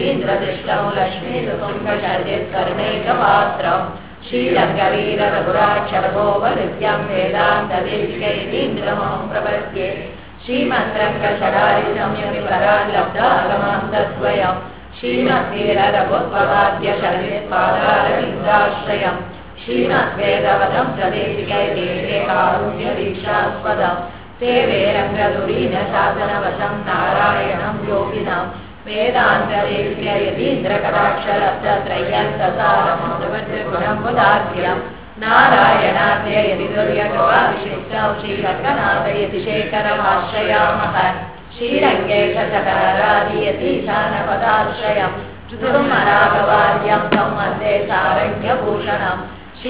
यतीन्द्रदृष्टौ लक्ष्मीसुसुङ्गशर्यत्कर्णैकपात्रम् श्रीरङ्गवीररघुराक्षरभोवनित्यं वेदान्तदेशिकैतीन्द्रमहं प्रपद्ये श्रीमन्त्रङ्कषडारिसंयमिपराल्लब्धागमान्तद्वयम् श्रीमद्वीररघुत्ववाद्यशर्यत्पादारविन्दाश्रयम् श्रीमद्वेदवदं प्रदेशिकैते कारुण्यदीक्षास्पदम् सेवे रङ्गधुरीन शासनवशं नारायणं योगिनं वेदान्तदेशिकयतीन्द्रकटाक्षरब्धत्रय्यन्तसारमृगुणं नारायणाद्य यदि दुर्यकृपाविशिष्टौ श्रीरङ्गनाथयतिशेखरमाश्रयामः श्रीरङ्गेशचकारादियतीशानपदाश्रयम् चतुर्मरागवार्यं तं वन्दे सारण्यभूषणम्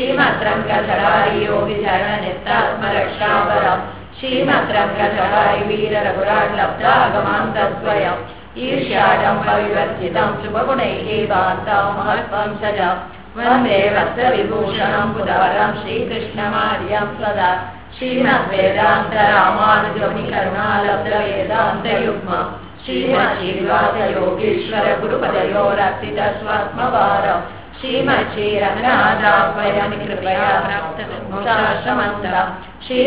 श्रीमद्रङ्गचरारियोगिचरणनित्रात्मरक्षापरम् श्रीमद्रङ्गचरारि वीररघुराट्लब्धागमान्तद्वयम् ईर्ष्याडम्बविवर्जितं शुभगुणैः वान्तां महत्त्वं सज वन्दे वत्सविभूषणं पुदारं श्रीकृष्णमार्यं सदा श्रीमद्वेदान्तरामानुजमुनिकरुणालब्धवेदान्तयुग्म श्रीमच्छीवासयोगीश्वर गुरुपदयोरर्पितस्वात्मवारम् श्रीमच्छीरङ्गनाथात्मयं कृपया प्राप्तमोक्षाश्रमन्तम्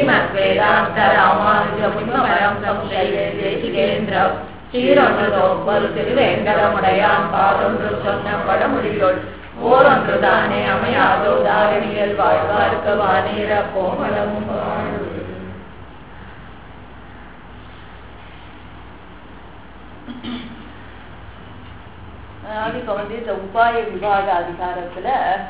श्रीमद्वेदान्तरामानुजमुनिमरं संशये தேசிகேந்திரம் சீரொன்று திருவேங்கடமுடையான் பாதொன்று சொன்ன படமுடியுள் ஓரொன்று தானே அமையாதோ தாரணியில் வாழ்வார்க்கு வானீர கோமலமும் அதாவது இப்ப வந்து இந்த உபாய விபாக அதிகாரத்துல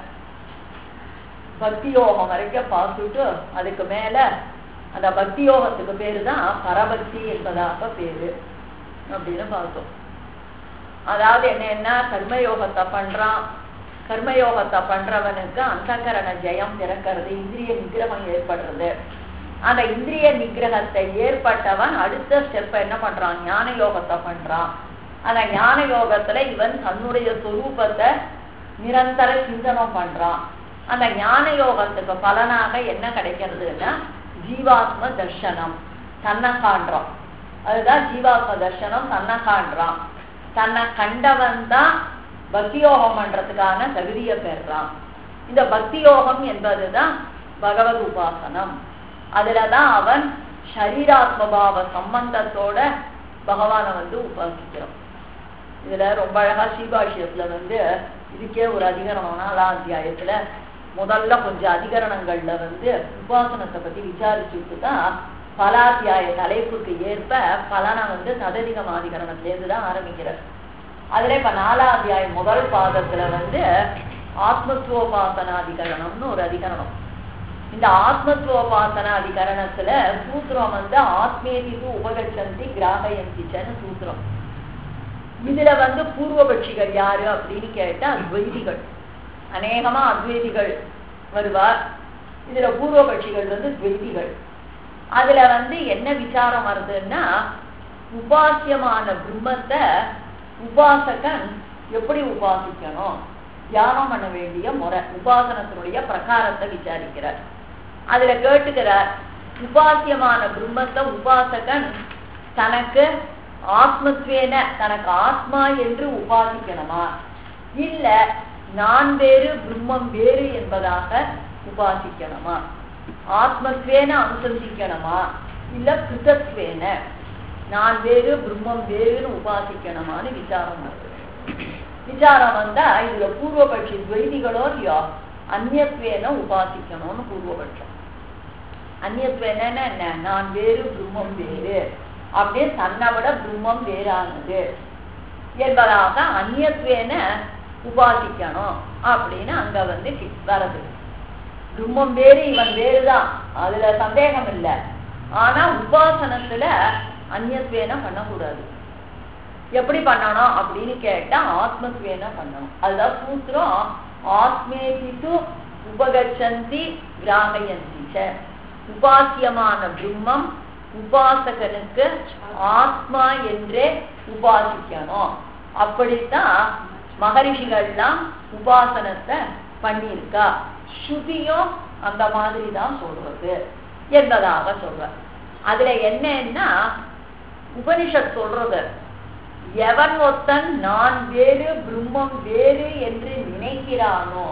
பக்தி யோகம் வரைக்கும் பார்த்துட்டு அதுக்கு மேல அந்த பக்தி யோகத்துக்கு பேரு தான் பரபக்தி என்பதாக பேரு அப்படின்னு பார்த்தோம் அதாவது என்னன்னா கர்மயோகத்தை பண்றான் கர்மயோகத்தை பண்றவனுக்கு அந்தகரண ஜெயம் பிறக்கிறது இந்திரிய நிகிரகம் ஏற்படுறது அந்த இந்திரிய நிகிரகத்தை ஏற்பட்டவன் அடுத்த ஸ்டெப் என்ன பண்றான் ஞான யோகத்தை பண்றான் அந்த ஞான யோகத்துல இவன் தன்னுடைய சொரூபத்தை நிரந்தர சிந்தனம் பண்றான் அந்த ஞான யோகத்துக்கு பலனாக என்ன கிடைக்கிறதுன்னா ஜீவாத்ம தர்சனம் தன்னை காண்றான் அதுதான் ஜீவாத்ம தர்சனம் தன்னை காண்றான் தன்னை கண்டவன் தான் பக்தி யோகம் பண்றதுக்கான தகுதியை பெறுறான் இந்த பக்தி யோகம் என்பதுதான் பகவத் உபாசனம் அதுலதான் அவன் சரீராத்மபாவ சம்பந்தத்தோட பகவானை வந்து உபாசிக்கிறான் இதுல ரொம்ப அழகா ஸ்ரீபாஷ்யத்துல வந்து இதுக்கே ஒரு அதிகரணம் நாலாம் அத்தியாயத்துல முதல்ல கொஞ்சம் அதிகரணங்கள்ல வந்து உபாசனத்தை பத்தி விசாரிச்சுட்டு தான் பலாத்தியாய தலைப்புக்கு ஏற்ப பலனை வந்து சததிகம் அதிகரணத்திலேருந்து தான் ஆரம்பிக்கிறார் அதுல இப்ப நாலாம் அத்தியாயம் முதல் பாதத்துல வந்து ஆத்மத்துவோபாசனாதிகரணம்னு ஒரு அதிகரணம் இந்த ஆத்மத்துவோபாசனாதிகரணத்துல சூத்திரம் வந்து ஆத்மேதிக்கு உபகச்சந்தி கிராகயந்திச்சன்னு சூத்திரம் இதுல வந்து பூர்வபட்சிகள் யாரு அப்படின்னு கேட்டா துவைதிகள் அநேகமா அத்வைதிகள் வருவார் இதுல பூர்வபட்சிகள் வந்து துவைதிகள் அதுல வந்து என்ன விசாரம் வருதுன்னா உபாசியமான பிரம்மத்தை உபாசகன் எப்படி உபாசிக்கணும் தியானம் பண்ண வேண்டிய முறை உபாசனத்தினுடைய பிரகாரத்தை விசாரிக்கிறார் அதுல கேட்டுக்கிறார் உபாசியமான பிரம்மத்தை உபாசகன் தனக்கு ஆத்மத்வேன தனக்கு ஆத்மா என்று உபாசிக்கணுமா இல்ல நான் வேறு பிரம்மம் வேறு என்பதாக உபாசிக்கணுமா ஆத்மத்வேன அனுசந்திக்கணுமா இல்ல கிருதத்வேன நான் வேறு பிரம்மம் வேறுன்னு உபாசிக்கணுமான்னு விசாரம் வருது விசாரம் வந்தா இதுல பூர்வபட்சி துவைதிகளோ இல்லையோ அந்நியத்வேன உபாசிக்கணும்னு பூர்வபட்சம் அந்நியத்வேன என்ன நான் வேறு பிரம்மம் வேறு அப்படியே தன்னை விட பிரம்மம் வேறானது என்பதாக அந்நியத்வேன உபாசிக்கணும் அப்படின்னு அங்க வந்து வரது பிரம்மம் வேறு இவன் வேறுதான் அதுல சந்தேகம் இல்லை ஆனா உபாசனத்துல அந்நியத்வேன பண்ணக்கூடாது எப்படி பண்ணணும் அப்படின்னு கேட்டா ஆத்மத்வேன பண்ணணும் அதுதான் சூத்திரம் ஆத்மேதித்து உபகச்சந்தி கிராகயந்தி உபாசியமான பிரம்மம் உபாசகனுக்கு ஆத்மா என்றே உபாசிக்கணும் அப்படித்தான் மகரிஷிகள்லாம் உபாசனத்தை பண்ணியிருக்கா ஸ்ருதியும் அந்த மாதிரி தான் சொல்றது என்பதாக சொல்ற அதுல என்னன்னா உபனிஷத் சொல்றது எவன் ஒருத்தன் நான் வேறு பிரம்மம் வேறு என்று நினைக்கிறானோ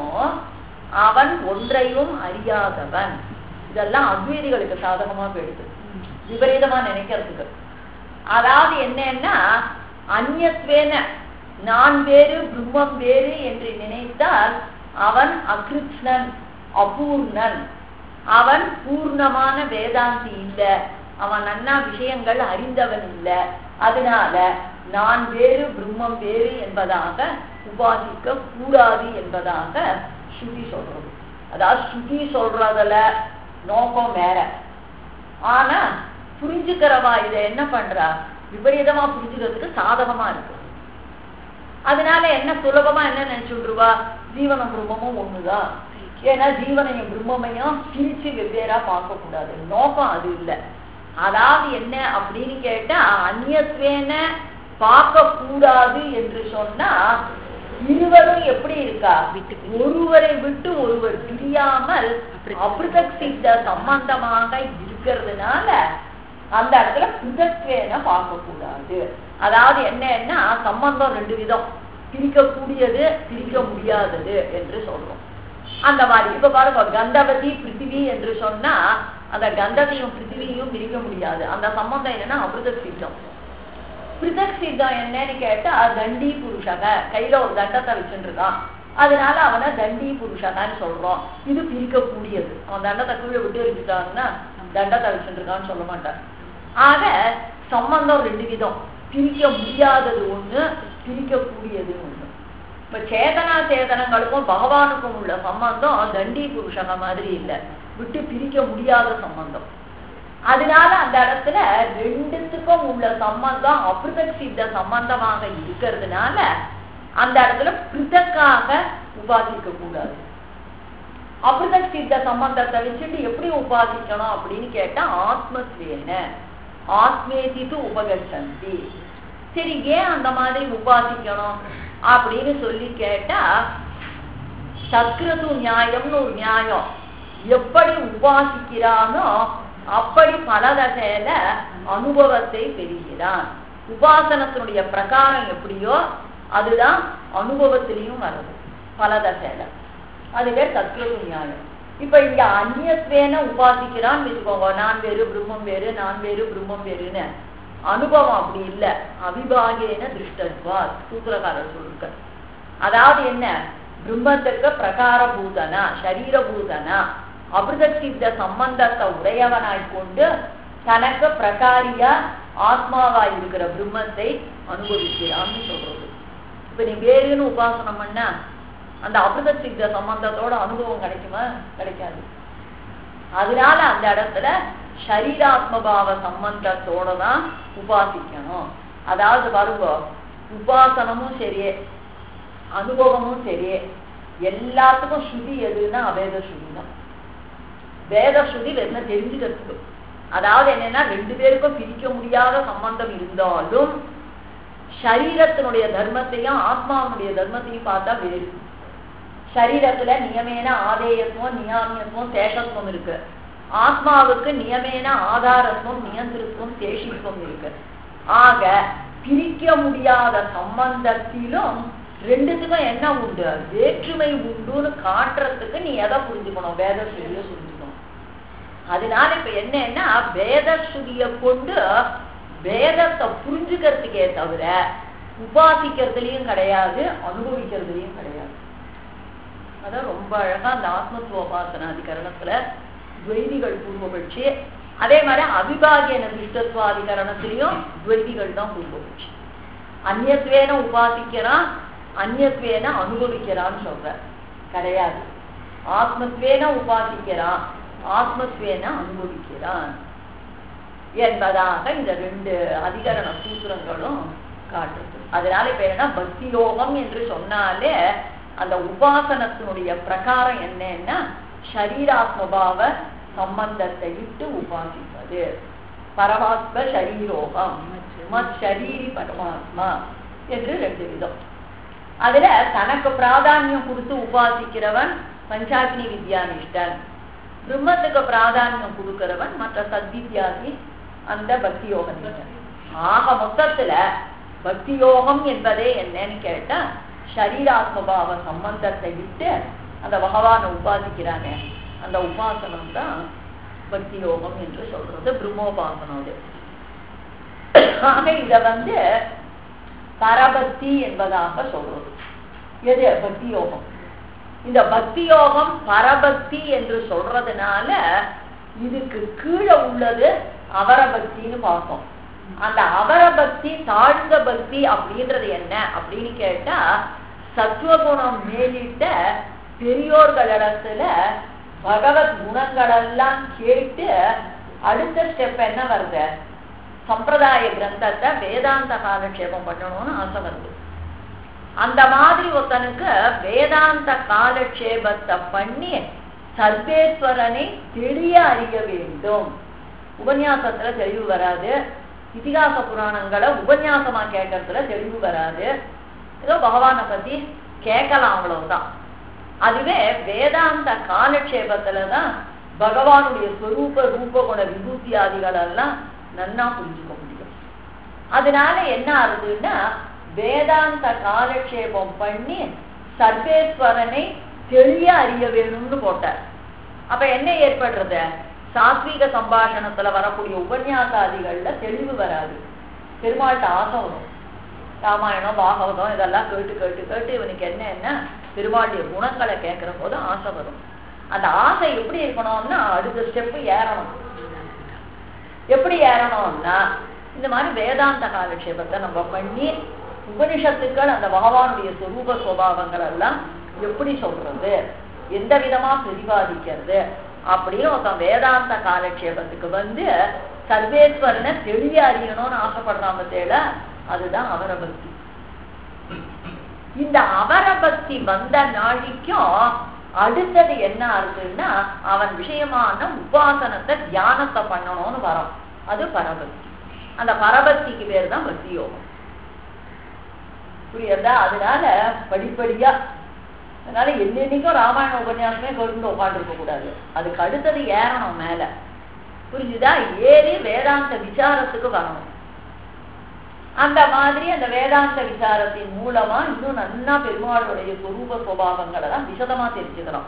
அவன் ஒன்றையும் அறியாதவன் இதெல்லாம் அத்வைதிகளுக்கு சாதகமா போயிடுது விபரீதமா நினைக்கிறதுக்கு அதாவது என்னன்னா அந்நியத்வேன நான் வேறு பிரம்மம் வேறு என்று நினைத்தால் அவன் அகிருஷ்ணன் அபூர்ணன் அவன் பூர்ணமான வேதாந்தி இல்ல அவன் நன்னா விஷயங்கள் அறிந்தவன் இல்ல அதனால நான் வேறு பிரம்மம் வேறு என்பதாக உபாசிக்க கூடாது என்பதாக ஸ்ருதி சொல்றது அதாவது ஸ்ருதி சொல்றதுல நோக்கம் வேற ஆனா புரிஞ்சுக்கிறவா இதை என்ன பண்றா விபரீதமா புரிஞ்சுக்கிறதுக்கு சாதகமா இருக்கு அதனால என்ன சுலபமா என்ன நினைச்சுடுவா ஜீவனம் பிரம்மமும் ஒண்ணுதான் ஏன்னா ஜீவனையும் பிரம்மையும் பிரிச்சு வெவ்வேறா பார்க்க கூடாது நோக்கம் அது இல்லை அதாவது என்ன அப்படின்னு கேட்டா அந்நியத்வேன பார்க்க கூடாது என்று சொன்னா இருவரும் எப்படி இருக்கா ஒருவரை விட்டு ஒருவர் பிரியாமல் அபிருதக் சித்த சம்பந்தமாக இருக்கிறதுனால அந்த இடத்துல பிருதத்வேன பார்க்க கூடாது அதாவது என்னன்னா சம்பந்தம் ரெண்டு விதம் பிரிக்கக்கூடியது பிரிக்க முடியாதது என்று சொல்றோம் அந்த மாதிரி இப்ப பாருங்க கந்தவதி பிருத்திவி என்று சொன்னா அந்த கந்தத்தையும் பிருத்திவியும் பிரிக்க முடியாது அந்த சம்பந்தம் என்னன்னா அமிர்த சித்தம் பிரிதக் சித்தம் என்னன்னு கேட்டா தண்டி புருஷக கையில ஒரு தண்டத்தை வச்சுருக்கான் அதனால அவனை தண்டி புருஷகான்னு சொல்றோம் இது பிரிக்கக்கூடியது அவன் தண்டத்தை கீழே விட்டு வச்சுட்டாங்கன்னா தண்டத்தை வச்சுருக்கான்னு சொல்ல மாட்டான் ஆக சம்பந்தம் ரெண்டு விதம் பிரிக்க முடியாதது ஒண்ணு பிரிக்கக்கூடியது ஒண்ணு இப்ப சேதனா சேதனங்களுக்கும் பகவானுக்கும் உள்ள சம்பந்தம் தண்டி புருஷக மாதிரி இல்லை விட்டு பிரிக்க முடியாத சம்பந்தம் அதனால அந்த இடத்துல ரெண்டுத்துக்கும் உள்ள சம்பந்தம் அபிருதக் சித்த சம்பந்தமாக இருக்கிறதுனால அந்த இடத்துல பிரிதக்காக உபாசிக்க கூடாது அபிருதக் சித்த சம்பந்தத்தை வச்சுட்டு எப்படி உபாசிக்கணும் அப்படின்னு கேட்டா ஆத்மத்வேன ஆத்மேதித்து உபகச்சந்தி சரி ஏன் அந்த மாதிரி உபாசிக்கணும் அப்படின்னு சொல்லி கேட்டா சத்கிருது நியாயம்னு ஒரு நியாயம் எப்படி உபாசிக்கிறானோ அப்படி பல வகையில அனுபவத்தை பெறுகிறான் உபாசனத்தினுடைய பிரகாரம் எப்படியோ அதுதான் அனுபவத்திலையும் வருது பல தசையில அது பேர் சத்கிருது நியாயம் இப்ப இங்க அந்நியத்வேன உபாசிக்கிறான்னு வச்சுக்கோங்க நான் வேறு பிரம்மம் வேறு நான் வேறு பிரம்மம் வேறுன்னு அனுபவம் அப்படி இல்ல அவிபாகேன திருஷ்டத்வா சூத்திரக்காரர் சொல்லிருக்க அதாவது என்ன பிரம்மத்துக்கு பிரகார பூதனா சரீர பூதனா அபிருதசித்த சம்பந்தத்தை உடையவனாய் கொண்டு தனக்கு பிரகாரியா ஆத்மாவா இருக்கிற பிரம்மத்தை அனுபவிக்கிறான்னு சொல்றது இப்ப நீ வேறுன்னு உபாசனம் பண்ணா அந்த அபிருத சித்த சம்பந்தத்தோட அனுபவம் கிடைக்குமா கிடைக்காது அதனால அந்த இடத்துல சரீராத்மபாவ சம்பந்தத்தோட தான் உபாசிக்கணும் அதாவது பாருங்க உபாசனமும் சரியே அனுபவமும் சரியே எல்லாத்துக்கும் ஸ்ருதி எதுன்னா அவேத ஸ்ருதி தான் வேத ஸ்ருதி வெறும் தெரிஞ்சுக்கிறதுக்கு அதாவது என்னன்னா ரெண்டு பேருக்கும் பிரிக்க முடியாத சம்பந்தம் இருந்தாலும் சரீரத்தினுடைய தர்மத்தையும் ஆத்மாவுடைய தர்மத்தையும் பார்த்தா வேறு சரீரத்துல நியமேன ஆதேயத்துவம் நியாமியத்துவம் சேஷத்துவம் இருக்கு ஆத்மாவுக்கு நியமேன ஆதாரத்துவம் நியந்திரத்துவம் சேஷித்துவம் இருக்கு ஆக பிரிக்க முடியாத சம்பந்தத்திலும் ரெண்டுத்துக்கும் என்ன உண்டு வேற்றுமை உண்டுன்னு காட்டுறதுக்கு நீ எதை புரிஞ்சுக்கணும் வேத ஸ்ருதிய புரிஞ்சுக்கணும் அதனால இப்ப என்னன்னா வேத ஸ்ருதிய கொண்டு வேதத்தை புரிஞ்சுக்கிறதுக்கே தவிர உபாசிக்கிறதுலயும் கிடையாது அனுபவிக்கிறதுலயும் கிடையாது அதான் ரொம்ப அழகா அந்த ஆத்மத்துவோபாசன அதிகரணத்துல துவைதிகள் பூர்வபட்சி அதே மாதிரி அவிபாகியன திருஷ்டத்வாதிகரணத்திலையும் துவைதிகள் தான் பூர்வபட்சி அந்நியத்வேன உபாசிக்கிறான் அந்நியத்வேன அனுபவிக்கிறான்னு சொல்ற கிடையாது ஆத்மத்வேன உபாசிக்கிறான் ஆத்மத்வேன அனுபவிக்கிறான் என்பதாக இந்த ரெண்டு அதிகரண சூத்திரங்களும் காட்டுது அதனால இப்ப என்ன பக்தி யோகம் என்று சொன்னாலே அந்த உபாசனத்தினுடைய பிரகாரம் என்னன்னா ஷரீராத்மபாவ சம்பந்தத்தை விட்டு உபாசிப்பது பரமாத்ம ஷரீரோகம் மத் ஷரீரி பரமாத்மா என்று ரெண்டு விதம் அதுல தனக்கு பிராதானியம் கொடுத்து உபாசிக்கிறவன் பஞ்சாக்னி வித்யானிஷ்டன் பிரம்மத்துக்கு பிராதானியம் கொடுக்கிறவன் மற்ற சத்வித்யாதி அந்த பக்தி யோக நிஷ்டன் ஆக மொத்தத்துல பக்தி யோகம் என்பதே என்னன்னு கேட்டா சரீராத்மபாவ சம்பந்தத்தை விட்டு அந்த பகவானை உபாசிக்கிறானே அந்த உபாசனம் தான் பக்தி யோகம் என்று சொல்றது பிரம்மோபாசனம் அது ஆக இத வந்து பரபக்தி என்பதாக சொல்றது எது பக்தி யோகம் இந்த பக்தி யோகம் பரபக்தி என்று சொல்றதுனால இதுக்கு கீழே உள்ளது அவரபக்தின்னு பார்த்தோம் அந்த அவரபக்தி தாழ்ந்த பக்தி அப்படின்றது என்ன அப்படின்னு கேட்டா சத்துவகுணம் மேலிட்ட பெரியோர்களிடத்துல பகவத் குணங்களெல்லாம் கேட்டு அடுத்த ஸ்டெப் என்ன வருது சம்பிரதாய கிரந்தத்தை வேதாந்த காலக்ஷேபம் பண்ணணும்னு ஆசை வருது அந்த மாதிரி ஒருத்தனுக்கு வேதாந்த காலக்ஷேபத்தை பண்ணி சர்வேஸ்வரனை தெளிய அறிய வேண்டும் உபன்யாசத்துல தெளிவு வராது இதிகாச புராணங்களை உபன்யாசமா கேட்கறதுல தெளிவு வராது ஏதோ பகவானை பத்தி கேட்கலாம் அவ்வளவுதான் அதுவே வேதாந்த காலக்ஷேபத்துலதான் பகவானுடைய ஸ்வரூப ரூப குண விபூத்தியாதிகள் எல்லாம் நன்னா புரிஞ்சுக்க முடியும் அதனால என்ன ஆகுதுன்னா வேதாந்த காலக்ஷேபம் பண்ணி சர்வேஸ்வரனை தெளிய அறிய வேணும்னு போட்டார் அப்ப என்ன ஏற்படுறது சாத்வீக சம்பாஷணத்துல வரக்கூடிய உபன்யாசாதிகள்ல தெளிவு வராது பெருமாள்கிட்ட ஆசை வரும் ராமாயணம் பாகவதம் இதெல்லாம் கேட்டு கேட்டு கேட்டு இவனுக்கு என்ன என்ன பெருமாளுடைய குணங்களை கேட்கிற போது ஆசை வரும் அந்த ஆசை எப்படி இருக்கணும்னா அடுத்த ஸ்டெப்பு ஏறணும் எப்படி ஏறணும்னா இந்த மாதிரி வேதாந்த காலக்ஷேபத்தை நம்ம பண்ணி உபனிஷத்துக்கள் அந்த பகவானுடைய சொரூப சுவாவங்கள் எல்லாம் எப்படி சொல்றது எந்த விதமா பிரதிபாதிக்கிறது அப்படின்னு ஒருத்தன் வேதாந்த காலக்ஷேபத்துக்கு வந்து சர்வேஸ்வரனை தெளிய அறியணும்னு ஆசைப்படுறான் பத்தேல அதுதான் அவரபக்தி இந்த அவரபக்தி வந்த நாளைக்கும் அடுத்தது என்ன ஆகுதுன்னா அவன் விஷயமான உபாசனத்தை தியானத்தை பண்ணணும்னு வரும் அது பரபக்தி அந்த பரபக்திக்கு பேர் தான் பக்தி யோகம் புரியுறதா அதனால படிப்படியா அதனால என்னென்னைக்கும் ராமாயண உபன்யாசமே கொண்டு உட்காந்துருக்க கூடாது அதுக்கு அடுத்தது ஏறணும் மேல புரிஞ்சுதா ஏறி வேதாந்த விசாரத்துக்கு வரணும் அந்த மாதிரி அந்த வேதாந்த விசாரத்தின் மூலமா இன்னும் நன்னா பெருமாளுடைய சொரூப சுவாவங்களை தான் விசதமா தெரிஞ்சுக்கிறோம்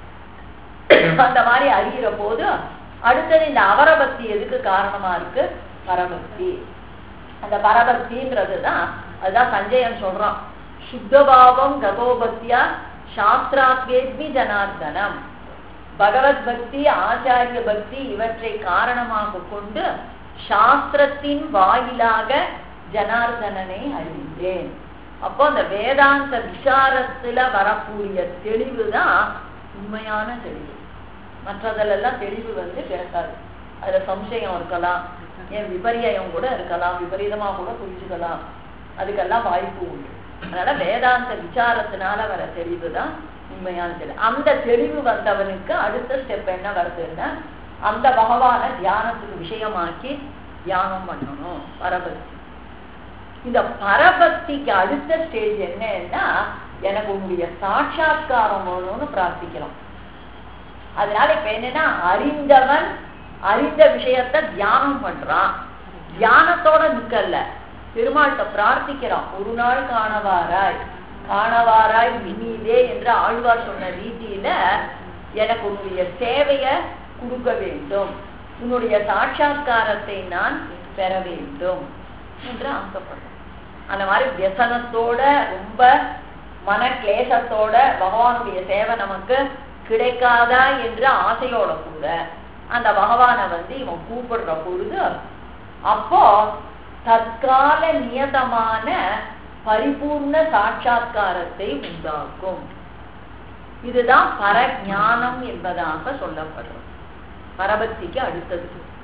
அந்த மாதிரி அறிகிற போது அடுத்தது இந்த அவரபக்தி எதுக்கு காரணமா இருக்கு பரபக்தி அந்த பரபக்தின்றது தான் அதுதான் சஞ்சயன் சொல்றான் சுத்தபாவம் கதோபக்தியா சாஸ்திராத்வேத்மி ஜனார்தனம் பகவத் பக்தி ஆச்சாரிய பக்தி இவற்றை காரணமாக கொண்டு சாஸ்திரத்தின் வாயிலாக ஜனார்தனனை அறிந்தேன் அப்போ அந்த வேதாந்த விசாரத்துல வரக்கூடிய தெளிவு தான் உண்மையான தெளிவு மற்றதெல்லாம் தெளிவு வந்து கிடைக்காது அதுல சம்சயம் இருக்கலாம் ஏன் விபரியம் கூட இருக்கலாம் விபரீதமா கூட புரிஞ்சுக்கலாம் அதுக்கெல்லாம் வாய்ப்பு உண்டு அதனால வேதாந்த விசாரத்தினால வர தெளிவு தான் உண்மையான தெளிவு அந்த தெளிவு வந்தவனுக்கு அடுத்த ஸ்டெப் என்ன வருதுன்னா அந்த பகவான தியானத்துக்கு விஷயமாக்கி தியானம் பண்ணணும் பரபக்தி இந்த பரபக்திக்கு அடுத்த ஸ்டேஜ் என்னன்னா எனக்கு உன்னுடைய சாட்சா்காரம் வேணும்னு பிரார்த்திக்கிறோம் அதனால இப்ப என்னன்னா அறிந்தவன் அறிந்த விஷயத்த தியானம் பண்றான் தியானத்தோட நிக்கல்ல பெருமாள்கிட்ட பிரார்த்திக்கிறான் ஒரு நாள் காணவாராய் காணவாராய் விண்ணிலே என்று ஆழ்வார் சொன்ன ரீதியில எனக்கு உன்னுடைய சேவைய கொடுக்க வேண்டும் உன்னுடைய சாட்சா்காரத்தை நான் பெற வேண்டும் என்று ஆசைப்படுறேன் அந்த மாதிரி வியசனத்தோட ரொம்ப மன கிளேசத்தோட பகவானுடைய சேவை நமக்கு கிடைக்காதா என்ற ஆசையோட கூட அந்த பகவானை வந்து இவன் கூப்பிடுற பொழுது அப்போ தற்கால நியதமான பரிபூர்ண சாட்சா்காரத்தை உண்டாக்கும் இதுதான் பரஞானம் என்பதாக சொல்லப்படுறது பரபக்திக்கு அடுத்தது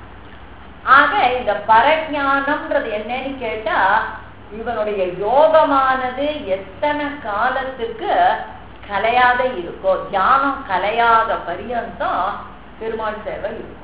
ஆக இந்த பரஞானம்ன்றது என்னன்னு கேட்டா இவனுடைய யோகமானது எத்தனை காலத்துக்கு கலையாத இருக்கோ தியானம் கலையாத பரியந்தம் பெருமாள் சேவை இருக்கும்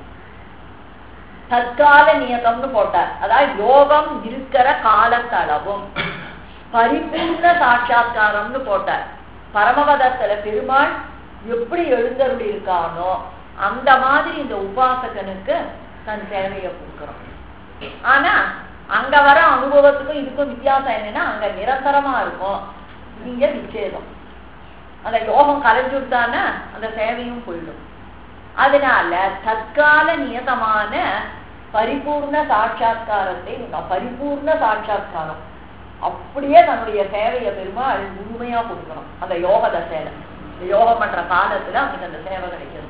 தற்கால நியதம்னு போட்டார் அதாவது யோகம் இருக்கிற காலத்தளவும் பரிபூர்ண சாட்சா்காரம்னு போட்டார் பரமபதத்துல பெருமாள் எப்படி எழுந்தருளி இருக்கானோ அந்த மாதிரி இந்த உபாசகனுக்கு தன் சேவையை கொடுக்கிறோம் ஆனா அங்க வர அனுபவத்துக்கும் இதுக்கும் வித்தியாசம் என்னன்னா அங்க நிரந்தரமா இருக்கும் இங்க விச்சேதம் அந்த யோகம் கலைஞ்சு விட்டான்னா அந்த சேவையும் போயிடும் அதனால தற்கால நியதமான பரிபூர்ண சாட்சா்காரத்தை பரிபூர்ண சாட்சா்காரம் அப்படியே தன்னுடைய சேவையை பெருமாள் முழுமையா கொடுக்கணும் அந்த யோக தசையில இந்த யோகம் பண்ற காலத்துல அவனுக்கு அந்த சேவை கிடைக்கிறது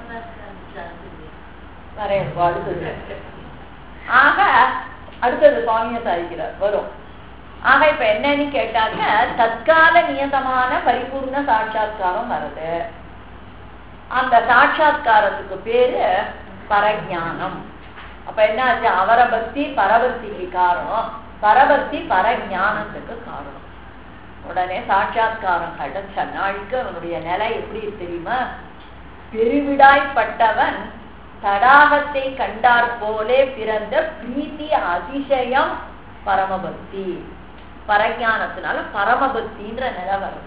நிறைய இருக்கும் அடுத்தது ஆக அடுத்தது சுவாமிய சாதிக்கிறார் வரும் ஆக இப்ப என்னன்னு கேட்டாக்க தற்கால நியதமான பரிபூர்ண சாட்சா்காரம் வருது அந்த சாட்சா்காரத்துக்கு பேரு பரஜானம் அப்ப என்னாச்சு அவர பக்தி பரபக்திக்கு காரணம் பரபக்தி பரஜானத்துக்கு காரணம் உடனே சாட்சா்காரம் கிடைச்ச நாளுக்கு அவனுடைய நிலை எப்படி தெரியுமா பெருவிடாய்ப்பட்டவன் தடாகத்தை கண்டார் போலே பிறந்த பிரீத்தி அதிசயம் பரமபக்தி பரஜானத்தினால பரமபக்தின்ற நிலை வருது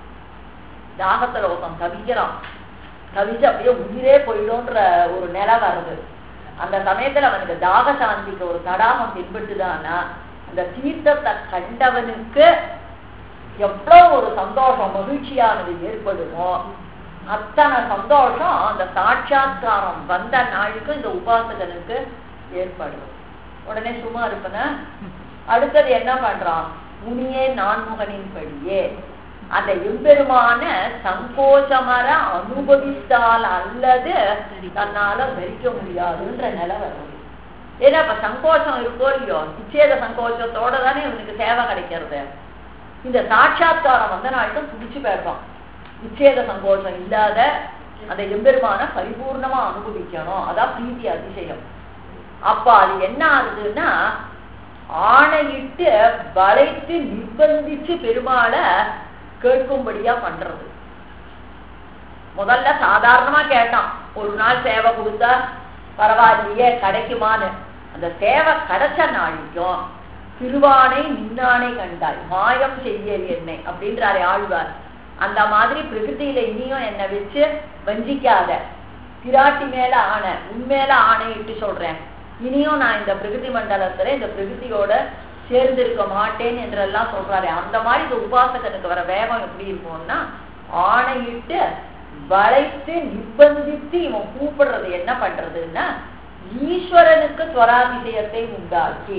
தாகத்தலோகம் கவிக்கிறான் கவிச்சு அப்படியே உயிரே போயிடும்ன்ற ஒரு நிலை வருது அந்த சமயத்துல அவனுக்கு தாக சாந்திக்கு ஒரு தடாகம் பின்பற்றுதானா அந்த தீர்த்தத்தை கண்டவனுக்கு எவ்வளவு ஒரு சந்தோஷம் மகிழ்ச்சியானது ஏற்படுமோ அத்தனை சந்தோஷம் அந்த சாட்சா்காரம் வந்த நாளுக்கு இந்த உபாசகனுக்கு ஏற்படும் உடனே சும்மா இருப்பன அடுத்தது என்ன பண்றான் முனியே நான்முகனின் படியே அந்த எம்பெருமான சங்கோச்சமர அனுபவித்தால் அல்லது தன்னால தரிக்க முடியாதுன்ற நிலை வரும் ஏன்னா இப்ப சங்கோச்சம் இருக்கோ இல்லையோ நிச்சேத சங்கோச்சத்தோட தானே இவனுக்கு சேவை கிடைக்கிறது இந்த சாட்சா்காரம் வந்த நாளுக்கு பிடிச்சு போயிடுறான் நிச்சேத சங்கோஷம் இல்லாத அந்த எம்பெருமான பரிபூர்ணமா அனுபவிக்கணும் அதான் பிரீத்தி அதிசயம் அப்ப அது என்ன ஆகுதுன்னா ஆணையிட்டு வளைத்து நிர்பந்திச்சு பெருமாளை கேட்கும்படியா பண்றது முதல்ல சாதாரணமா கேட்டான் ஒரு நாள் சேவை கொடுத்தா பரவாயில்லையே கிடைக்குமான்னு அந்த சேவை கிடைச்ச நாளைக்கும் திருவானை நின்னானை கண்டாய் மாயம் செய்யல் என்னை அப்படின்றாரு ஆழ்வார் அந்த மாதிரி பிரகிருதியில இனியும் என்னை வச்சு வஞ்சிக்காத பிராட்டி மேல ஆணை உண்மையில ஆணையிட்டு சொல்றேன் இனியும் நான் இந்த பிரகிருதி மண்டலத்துல இந்த பிரகிருதியோட சேர்ந்திருக்க மாட்டேன் என்றெல்லாம் சொல்றாரு அந்த மாதிரி இந்த உபாசகனுக்கு வர வேகம் எப்படி இருக்கும்னா ஆணையிட்டு வளைத்து நிர்பந்தித்து இவன் கூப்பிடுறது என்ன பண்றதுன்னா ஈஸ்வரனுக்கு ஸ்வராதிசயத்தை உண்டாக்கி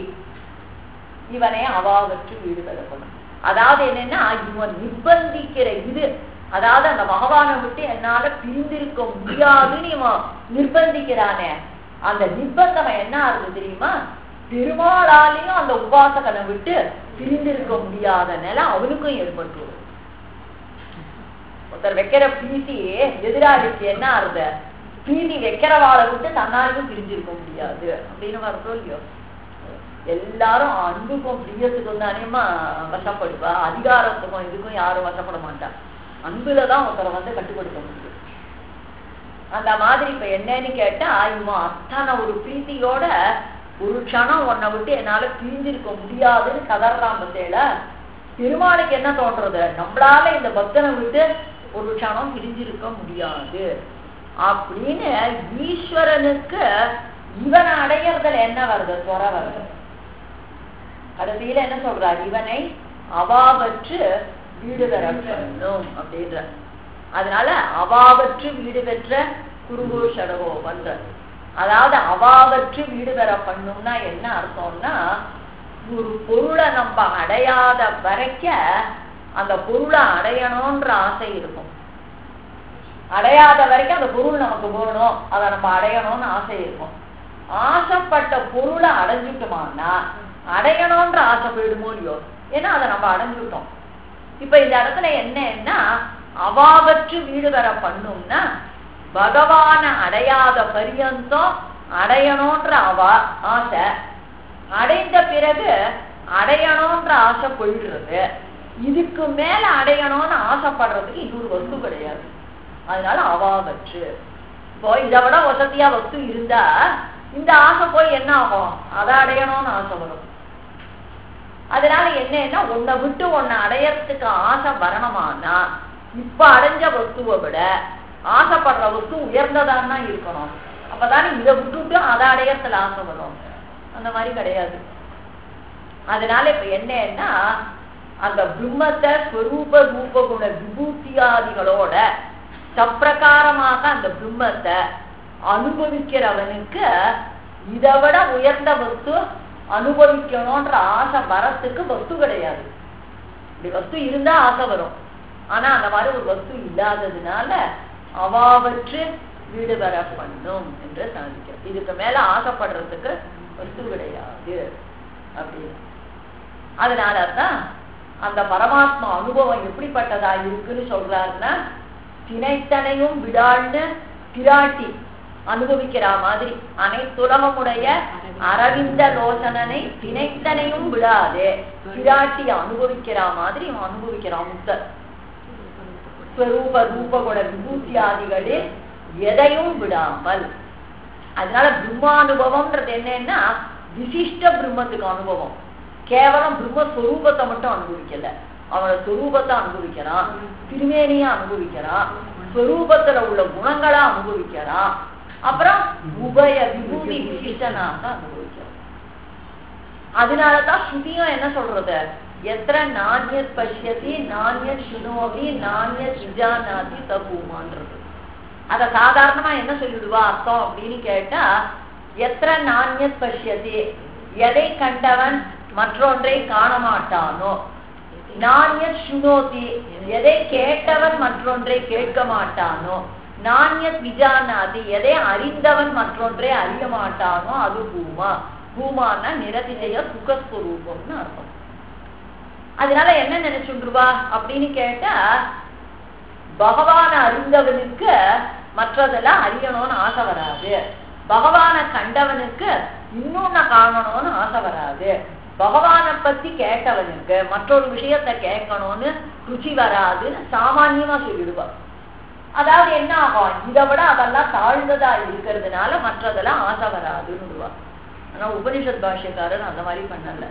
இவனை அவாவற்று வீடு பெறப்படும் அதாவது என்னன்னா இவன் நிர்பந்திக்கிற இது அதாவது அந்த பகவானை விட்டு என்னால பிரிந்திருக்க முடியாதுன்னு இவன் நிர்பந்திக்கிறானே அந்த நிர்பந்தம் என்ன ஆகுது தெரியுமா பெருமாளாலையும் அந்த உபாசகனை விட்டு பிரிந்திருக்க முடியாத நிலை அவனுக்கும் ஏற்பட்டுரும் ஒருத்தர் வைக்கிற பிரீத்தி எதிராளிக்கு என்ன ஆறுது பிரீத்தி வைக்கிறவாளை விட்டு தன்னாலையும் பிரிஞ்சிருக்க முடியாது அப்படின்னு வருதோ இல்லையோ எல்லாரும் அன்புக்கும் பிரியத்துக்கும் தானேமா வசப்படுவா அதிகாரத்துக்கும் இதுக்கும் யாரும் வசப்பட மாட்டா அன்புலதான் ஒருத்தரை வந்து கட்டுப்படுத்த முடியும் அந்த மாதிரி இப்ப என்னன்னு கேட்டா இவன் அத்தனை ஒரு பிரீத்தியோட ஒரு க்ஷணம் உன்னை விட்டு என்னால பிரிஞ்சிருக்க முடியாதுன்னு கதறான் பத்தேல பெருமாளுக்கு என்ன தோன்றது நம்மளால இந்த பக்தனை விட்டு ஒரு க்ஷணம் பிரிஞ்சிருக்க முடியாது அப்படின்னு ஈஸ்வரனுக்கு இவனை அடையறதுல என்ன வருது துறை வருது கடைசியில என்ன சொல்றார் இவனை அவாவற்று வீடு பெற பண்ணும் அப்படின்ற அதனால அவாவற்று வீடு பெற்ற குருகோ சடகோ பண்ற அதாவது அவாவற்று வீடு பெற பண்ணும்னா என்ன அர்த்தம்னா ஒரு பொருளை நம்ம அடையாத வரைக்க அந்த பொருளை அடையணும்ன்ற ஆசை இருக்கும் அடையாத வரைக்கும் அந்த பொருள் நமக்கு வேணும் அதை நம்ம அடையணும்னு ஆசை இருக்கும் ஆசைப்பட்ட பொருளை அடைஞ்சிட்டோமான்னா அடையணும்ன்ற ஆசை போயிடுமோ இல்லையோ ஏன்னா அதை நம்ம அடைஞ்சுட்டோம் இப்ப இந்த இடத்துல என்னன்னா அவாவற்று வீடு வர பண்ணும்னா பகவான அடையாத பரியந்தம் அடையணும்ன்ற அவா ஆசை அடைந்த பிறகு அடையணும்ன்ற ஆசை போயிடுறது இதுக்கு மேல அடையணும்னு ஆசைப்படுறதுக்கு இன்னொரு வஸ்து கிடையாது அதனால அவாவற்று இப்போ இதை விட வசதியா வஸ்து இருந்தா இந்த ஆசை போய் என்ன ஆகும் அதை அடையணும்னு ஆசை வரும் அதனால என்னன்னா உன்னை விட்டு உன்னை அடையறதுக்கு ஆசை வரணுமானா இப்ப அடைஞ்ச வஸ்துவை விட ஆசைப்படுற வஸ்து உயர்ந்ததான்னா இருக்கணும் அப்பதானே இதை விட்டுட்டு அதை அடையறதுல ஆசை வரும் அந்த மாதிரி கிடையாது அதனால இப்ப என்னன்னா அந்த பிரம்மத்தை ஸ்வரூப ரூப குண விபூத்தியாதிகளோட சப்பிரகாரமாக அந்த பிரம்மத்தை அனுபவிக்கிறவனுக்கு இதை விட உயர்ந்த வஸ்து அனுபவிக்கணும்ன்ற ஆசை வரத்துக்கு வஸ்து கிடையாது இப்படி வஸ்து இருந்தா ஆசை வரும் ஆனா அந்த மாதிரி ஒரு வஸ்து இல்லாததுனால அவாவற்று வீடு வர பண்ணும் என்று சாதிக்கும் இதுக்கு மேல ஆசைப்படுறதுக்கு வஸ்து கிடையாது அப்படின்னு அதனாலதான் அந்த பரமாத்மா அனுபவம் எப்படிப்பட்டதா இருக்குன்னு சொல்றாருன்னா தினைத்தனையும் விடான்னு பிராட்டி அனுபவிக்கிற மாதிரி அனைத்துலகமுடைய அரவிந்த லோசனனை தினைத்தனையும் விடாதே பிராட்டி அனுபவிக்கிற மாதிரி அவன் அனுபவிக்கிறான் முக்தர் ஸ்வரூப ரூபகுண விபூத்தியாதிகளே எதையும் விடாமல் அதனால பிரம்மானுபவம்ன்றது என்னன்னா விசிஷ்ட பிரம்மத்துக்கு அனுபவம் கேவலம் பிரம்மஸ்வரூபத்தை மட்டும் அனுபவிக்கல அவனோட சொரூபத்தை அனுபவிக்கிறான் திருமேனிய அனுபவிக்கிறான் ஸ்வரூபத்துல உள்ள குணங்களா அனுபவிக்கிறான் அப்புறம் உபய விபூதி விசிஷ்டனாக அனுபவிக்கிறான் அதனாலதான் ஸ்ருதியும் என்ன சொல்றது எത്ര நானியத் பஷ்யதி நானியத் சுனோதி நானியத் விஜானாதி தபூமான்றது அத சாதாரணமா என்ன சொல்லிடுவா அர்த்தம் அப்படின்னு கேட்டா எത്ര நானியத் பஷ்யதி எதை கண்டவன் மற்றொன்றை காண மாட்டானோ நானியத் சுனோதி எதை கேட்டவன் மற்றொன்றை கேட்க மாட்டானோ நானியத் விஜானாதி எதை அறிந்தவன் மற்றொன்றை அறிய மாட்டானோ அது பூமா பூமான்னா நிரதிசய சுகஸ்வரூபம்னு அர்த்தம் அதனால என்ன நினைச்சுருவா அப்படின்னு கேட்டா பகவான அறிந்தவனுக்கு மற்றதெல்லாம் அறியணும்னு ஆசை வராது பகவான கண்டவனுக்கு இன்னொன்னு காணணும்னு ஆசை வராது பகவானை பத்தி கேட்டவனுக்கு மற்றொரு விஷயத்த கேட்கணும்னு ருச்சி வராதுன்னு சாமான்யமா சொல்லிடுவா அதாவது என்ன ஆகும் இதை விட அதெல்லாம் தாழ்ந்ததா இருக்கிறதுனால மற்றதெல்லாம் ஆசை வராதுன்னு ஆனா உபனிஷத் பாஷ்யக்காரன் அந்த மாதிரி பண்ணல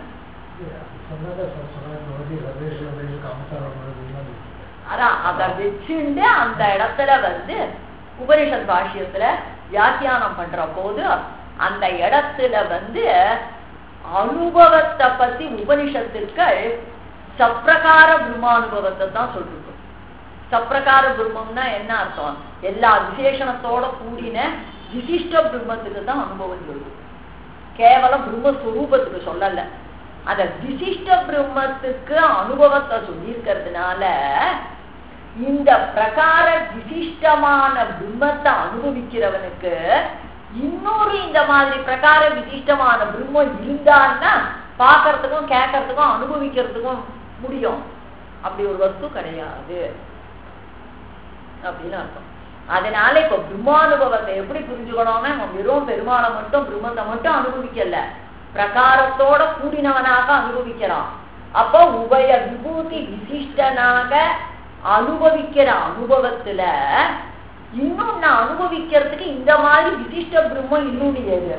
அதான் அத வச்சுண்டு அந்த இடத்துல வந்து உபனிஷத் பாஷ்யத்துல வியாக்கியானம் பண்ற போது அந்த இடத்துல வந்து அனுபவத்தை பத்தி உபனிஷத்துக்கள் சப்பிரகார பிரம்மானுபவத்தை தான் சொல்லிருக்கும் சப்பிரகார பிரம்மம்னா என்ன அர்த்தம் எல்லா விசேஷணத்தோட கூடின விசிஷ்ட பிரம்மத்துக்கு தான் அனுபவம் சொல்லுது கேவலம் பிரம்மஸ்வரூபத்துக்கு சொல்லல அந்த விசிஷ்ட பிரம்மத்துக்கு அனுபவத்தை சொல்லியிருக்கிறதுனால இந்த பிரகார விசிஷ்டமான பிரம்மத்தை அனுபவிக்கிறவனுக்கு இன்னொரு இந்த மாதிரி பிரகார விசிஷ்டமான பிரம்மம் இருந்தான்னா பார்க்கறதுக்கும் கேட்கறதுக்கும் அனுபவிக்கிறதுக்கும் முடியும் அப்படி ஒரு வஸ்து கிடையாது அப்படின்னு அர்த்தம் அதனால இப்ப பிரம்மானுபவத்தை எப்படி புரிஞ்சுக்கணும்னா அவன் வெறும் பெருமாளை மட்டும் பிரம்மத்தை மட்டும் அனுபவிக்கல பிரகாரத்தோட கூடினவனாக அனுபவிக்கிறான் அப்போ உபய விபூதி விசிஷ்டனாக அனுபவிக்கிற அனுபவத்துல இன்னொன்னு அனுபவிக்கிறதுக்கு இந்த மாதிரி விசிஷ்ட பிரம்மம் இன்னொன்னு ஏது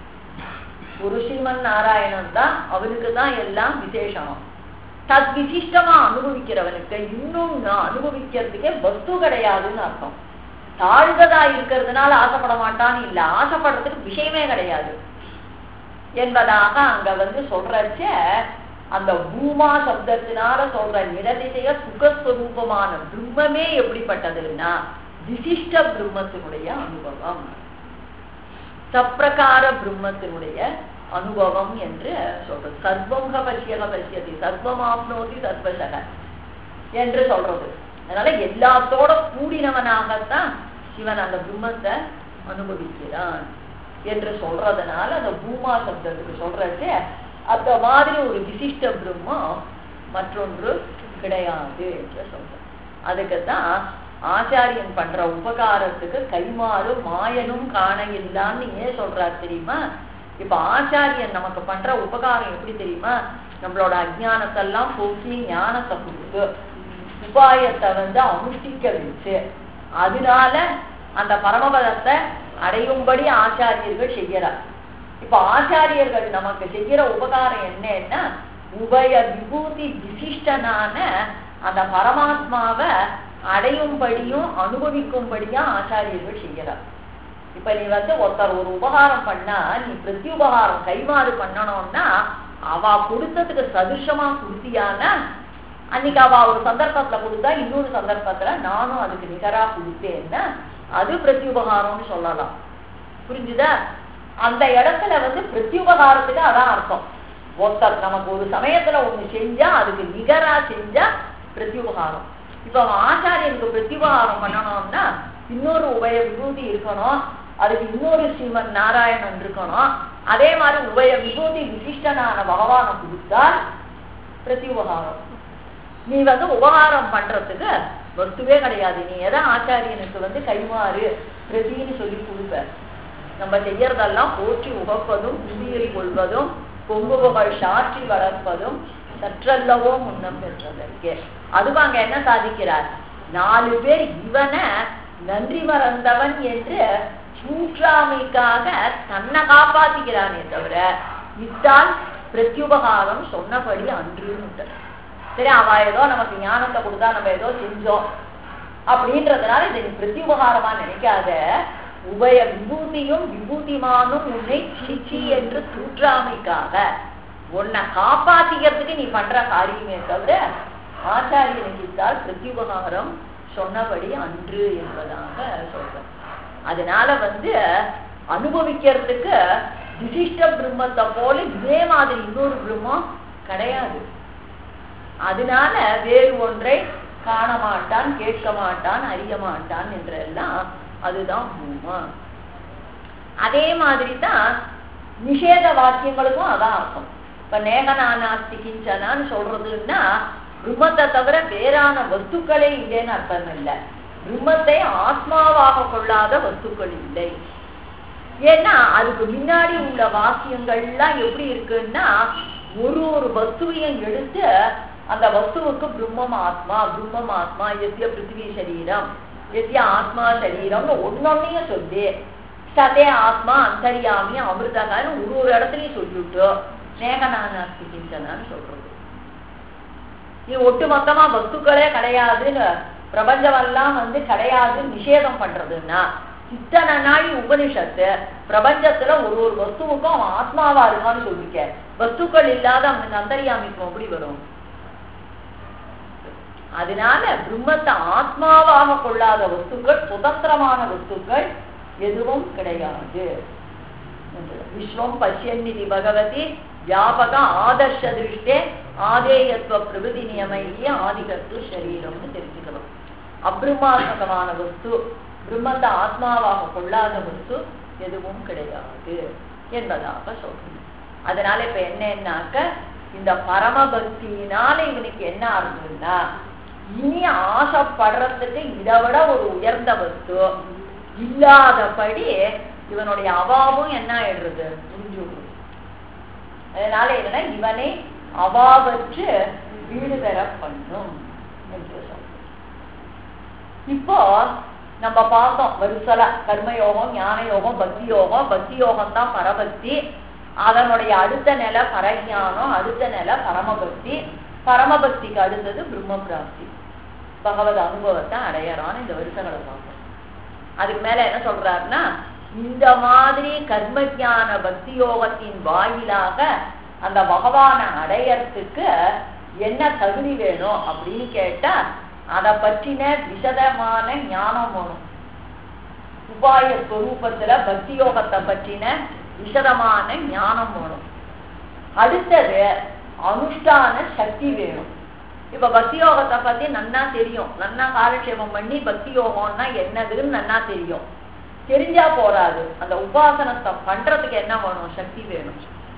ஒரு ஸ்ரீமன் நாராயணன் தான் அவனுக்கு தான் எல்லாம் விசேஷம் தத் விசிஷ்டமா அனுபவிக்கிறவனுக்கு இன்னொன்னு அனுபவிக்கிறதுக்கே வஸ்து கிடையாதுன்னு அர்த்தம் தாழ்ந்ததா இருக்கிறதுனால ஆசைப்பட மாட்டான்னு இல்ல ஆசைப்படுறதுக்கு விஷயமே கிடையாது என்பதாக அங்க வந்து சொல்றச்ச அந்த பூமா சப்தத்தினால சொல்ற நிரதிசய சுகஸ்வரூபமான பிரம்மமே எப்படிப்பட்டதுன்னா விசிஷ்ட பிரம்மத்தினுடைய அனுபவம் சப்பிரகார பிரம்மத்தினுடைய அனுபவம் என்று சொல்றது சர்வங்க பசியக பசியதி சர்வமாப்னோதி சர்வசக என்று சொல்றது அதனால எல்லாத்தோட கூடினவனாகத்தான் இவன் அந்த பிரம்மத்தை அனுபவிக்கிறான் என்று சொல்றதுனால அந்த பூமா சப்தத்துக்கு சொல்றது அந்த மாதிரி ஒரு விசிஷ்ட பிரம்மம் மற்றொன்று கிடையாது என்று சொல்றோம் அதுக்குத்தான் ஆச்சாரியன் பண்ற உபகாரத்துக்கு கைமாறு மாயனும் காண இல்லான்னு ஏன் சொல்றார் தெரியுமா இப்ப ஆச்சாரியன் நமக்கு பண்ற உபகாரம் எப்படி தெரியுமா நம்மளோட அஜானத்தெல்லாம் போக்கி ஞானத்தை கொடுத்து உபாயத்தை வந்து அனுஷ்டிக்க வச்சு அதனால அந்த பரமபதத்தை அடையும்படி ஆச்சாரியர்கள் செய்யறார் இப்ப ஆச்சாரியர்கள் நமக்கு செய்யற உபகாரம் என்னன்னா உபய விபூதி விசிஷ்டனான அந்த பரமாத்மாவை அடையும்படியும் அனுபவிக்கும்படியா ஆச்சாரியர்கள் செய்யறார் இப்ப நீ வந்து ஒருத்தர் ஒரு உபகாரம் பண்ணா நீ பிரத்யுபகாரம் கைமாறு பண்ணணும்னா அவ கொடுத்ததுக்கு சதுஷமா கொடுத்தியானா அன்னைக்கு அவ ஒரு சந்தர்ப்பத்துல கொடுத்தா இன்னொரு சந்தர்ப்பத்துல நானும் அதுக்கு நிகரா கொடுத்தேன்னா அது பிரத்யுபகாரம்னு சொல்லலாம் புரிஞ்சுதா அந்த இடத்துல வந்து பிரத்யுபகாரத்துக்கு அதான் அர்த்தம் ஒருத்தர் நமக்கு ஒரு சமயத்துல ஒண்ணு செஞ்சா அதுக்கு நிகரா செஞ்சா பிரத்யுபகாரம் இப்ப அவன் ஆச்சாரியனுக்கு பிரத்யுபகாரம் பண்ணணும்னா இன்னொரு உபய விபூதி இருக்கணும் அதுக்கு இன்னொரு ஸ்ரீமன் நாராயணன் இருக்கணும் அதே மாதிரி உபய விபூதி விசிஷ்டனான பகவானை கொடுத்தால் பிரத்யுபகாரம் நீ வந்து உபகாரம் பண்றதுக்கு வஸ்துவே கிடையாது நீ எதை ஆச்சாரியனுக்கு வந்து கைமாறு பிரதின்னு சொல்லி கொடுப்ப நம்ம செய்யறதெல்லாம் போற்றி உகப்பதும் உயிரில் கொள்வதும் கொம்புகள் சாற்றி வளர்ப்பதும் சற்றல்லவோ முன்னம் பெற்றதற்கே அதுவும் அங்க என்ன சாதிக்கிறார் நாலு பேர் இவனை நன்றி மறந்தவன் என்று சூற்றாமைக்காக தன்னை காப்பாத்திக்கிறானே தவிர இத்தால் பிரத்யுபகாரம் சொன்னபடி அன்றுன்னு சரி அவ ஏதோ நமக்கு ஞானத்தை கொடுத்தா நம்ம ஏதோ செஞ்சோம் அப்படின்றதுனால இதை நீ பிரத்யுபகாரமா நினைக்காத உபய விபூதியும் விபூதிமானும் உன்னை சிச்சி என்று தூற்றாமைக்காக உன்னை காப்பாத்திக்கிறதுக்கு நீ பண்ற காரியமே தவிர ஆச்சாரியனுக்கு இத்தால் பிரத்யுபகாரம் சொன்னபடி அன்று என்பதாக சொல்றேன் அதனால வந்து அனுபவிக்கிறதுக்கு விசிஷ்ட பிரம்மத்தை போல இதே மாதிரி இன்னொரு பிரம்மம் கிடையாது அதனால வேறு ஒன்றை காண மாட்டான் கேட்க மாட்டான் அறிய மாட்டான் என்றெல்லாம் அதுதான் பூமா அதே மாதிரி தான் நிஷேத வாக்கியங்களுக்கும் அதான் அர்த்தம் இப்ப நேகனானாஸ்தி கிஞ்சனான்னு சொல்றதுன்னா பிரம்மத்தை தவிர வேறான வஸ்துக்களே இல்லைன்னு அர்த்தம் இல்லை பிரம்மத்தை ஆத்மாவாக கொள்ளாத வஸ்துக்கள் இல்லை ஏன்னா அதுக்கு முன்னாடி உள்ள வாக்கியங்கள்லாம் எப்படி இருக்குன்னா ஒரு ஒரு வஸ்துவையும் எடுத்து அந்த வஸ்துவுக்கு பிரம்மம் ஆத்மா பிரம்மம் ஆத்மா எத்திய பிருத்திவி சரீரம் எத்திய ஆத்மா சரீரம்னு ஒன்னொன்னையும் சொல்லி சதே ஆத்மா அந்தரியாமி அமிர்தகான்னு ஒரு ஒரு இடத்துலயும் சொல்லிவிட்டு நேகனானாஸ்தி கிஞ்சனான்னு சொல்றது நீ ஒட்டு மொத்தமா வஸ்துக்களே கிடையாதுன்னு பிரபஞ்சமெல்லாம் வந்து கிடையாதுன்னு நிஷேதம் பண்றதுன்னா இத்தனை நாள் உபனிஷத்து பிரபஞ்சத்துல ஒரு ஒரு வஸ்துவுக்கும் அவன் ஆத்மாவா இருக்கான்னு சொல்லிக்க வஸ்துக்கள் இல்லாத அவனுக்கு அந்தரியாமிக்கும் எப்படி வரும் அதனால பிரம்மத்தை ஆத்மாவாக கொள்ளாத வஸ்துக்கள் சுதந்திரமான வஸ்துக்கள் எதுவும் கிடையாது விஸ்வம் பசியன்னிதி பகவதி வியாபக ஆதர்ஷ திருஷ்டே ஆதேயத்துவ பிரபுதி நியமையே ஆதிகத்து சரீரம்னு தெரிஞ்சுக்கணும் அப்ரமாத்மகமான வஸ்து பிரம்மத்தை ஆத்மாவாக கொள்ளாத வஸ்து எதுவும் கிடையாது என்பதாக சொல்றேன் அதனால இப்ப என்னன்னாக்க இந்த பரமபக்தியினால இவனுக்கு என்ன ஆகுதுன்னா இனி ஆசைப்படுறதுக்கு இதை விட ஒரு உயர்ந்த வஸ்து இல்லாதபடி இவனுடைய அவாவும் என்ன ஆயிடுறது புரிஞ்சு அதனால என்னன்னா இவனை அவாவற்று வீடு பெற பண்ணும் என்று சொல்றோம் இப்போ நம்ம பார்த்தோம் வரிசல கர்மயோகம் ஞான யோகம் பக்தி யோகம் பக்தி யோகம் தான் பரபக்தி அதனுடைய அடுத்த நிலை பரஞானம் அடுத்த நிலை பரமபக்தி பரமபக்திக்கு அடுத்தது பிரம்ம பிராப்தி பகவத் அனுபவத்தை அடையறான்னு இந்த வருஷங்களை பார்ப்போம் அதுக்கு மேல என்ன சொல்றாருன்னா இந்த மாதிரி கர்மஜான பக்தி யோகத்தின் வாயிலாக அந்த பகவானை அடையறதுக்கு என்ன தகுதி வேணும் அப்படின்னு கேட்டா அதை பற்றின விசதமான ஞானம் வேணும் உபாய ஸ்வரூபத்துல பக்தி யோகத்தை பற்றின விசதமான ஞானம் வேணும் அடுத்தது அனுஷ்டான சக்தி வேணும் இப்ப பக்தி யோகத்தை பத்தி நன்னா தெரியும் நன்னா காலக்ஷேபம் பண்ணி பக்தி யோகம்னா என்னதுன்னு நன்னா தெரியும் தெரிஞ்சா போறாது அந்த உபாசனத்தை பண்றதுக்கு என்ன வேணும் சக்தி வேணும்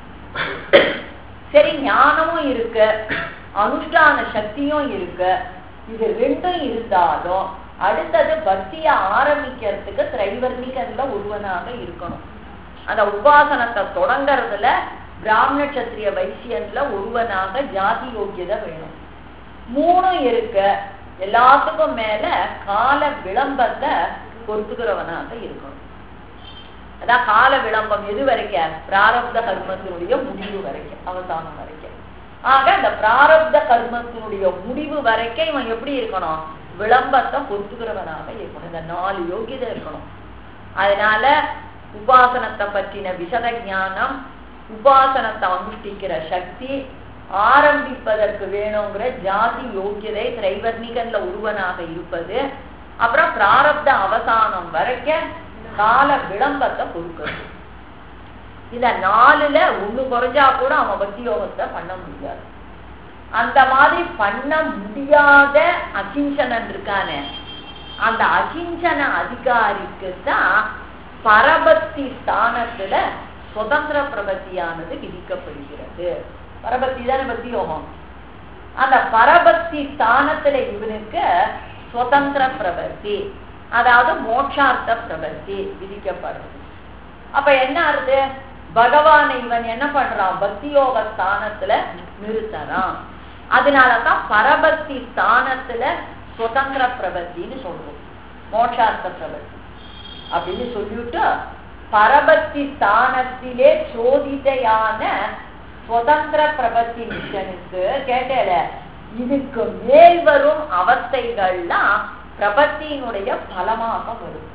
சரி ஞானமும் இருக்கு அனுஷ்டான சக்தியும் இருக்கு இது ரெண்டும் இருந்தாலும் அடுத்தது பக்திய ஆரம்பிக்கிறதுக்கு திரைவர்ணிகன்ல ஒருவனாக இருக்கணும் அந்த உபாசனத்தை தொடங்கறதுல பிராமண சத்திரிய வைசியன்ல ஒருவனாக ஜாதி யோக்கியதை வேணும் மூணும் இருக்கு எல்லாத்துக்கும் மேல கால விளம்பத்தை பொறுத்துக்கிறவனாக இருக்கணும் அதான் கால விளம்பம் எது வரைக்கும் பிராரப்த கர்மத்தினுடைய முடிவு வரைக்கும் அவசானம் வரைக்கும் ஆக அந்த பிராரப்த கர்மத்தினுடைய முடிவு வரைக்கும் இவன் எப்படி இருக்கணும் விளம்பத்தை பொறுத்துக்கிறவனாக இருக்கணும் இந்த நாலு யோகியதை இருக்கணும் அதனால உபாசனத்தை பற்றின விசத ஞானம் உபாசனத்தை அனுஷ்டிக்கிற சக்தி ஆரம்பிப்பதற்கு வேணுங்கிற ஜாதி யோக்கியதை திரைவர்ணிகன்ல ஒருவனாக இருப்பது அப்புறம் பிராரப்த அவசானம் வரைக்கும் கால விளம்பத்தை பொறுக்கிறது இந்த நாலுல ஒண்ணு குறைஞ்சா கூட அவன் பக்தி யோகத்தை பண்ண முடியாது அந்த மாதிரி பண்ண முடியாத அகிஞ்சனன் இருக்கானே அந்த அகிஞ்சன அதிகாரிக்கு தான் பரபக்தி ஸ்தானத்துல சுதந்திர பிரபத்தியானது விதிக்கப்படுகிறது பரபக்தி தானே பக்தி யோகம் அந்த பரபக்தி ஸ்தானத்துல இவனுக்கு சுதந்திர பிரபத்தி அதாவது மோட்சார்த்த பிரபத்தி விதிக்கப்படுறது அப்ப என்ன ஆறுது பகவான் இவன் என்ன பண்றான் பக்தி யோக ஸ்தானத்துல நிறுத்தறான் அதனாலதான் பரபக்தி ஸ்தானத்துல சுதந்திர பிரபத்தின்னு சொல்றோம் மோட்சார்த்த பிரபத்தி அப்படின்னு சொல்லிவிட்டு பரபக்தி ஸ்தானத்திலே சோதிதையான சுதந்திர பிரபத்தி நிஷனுக்கு கேட்டேல இதுக்கு மேல் வரும் அவஸ்தைகள்லாம் பிரபத்தியினுடைய பலமாக வரும்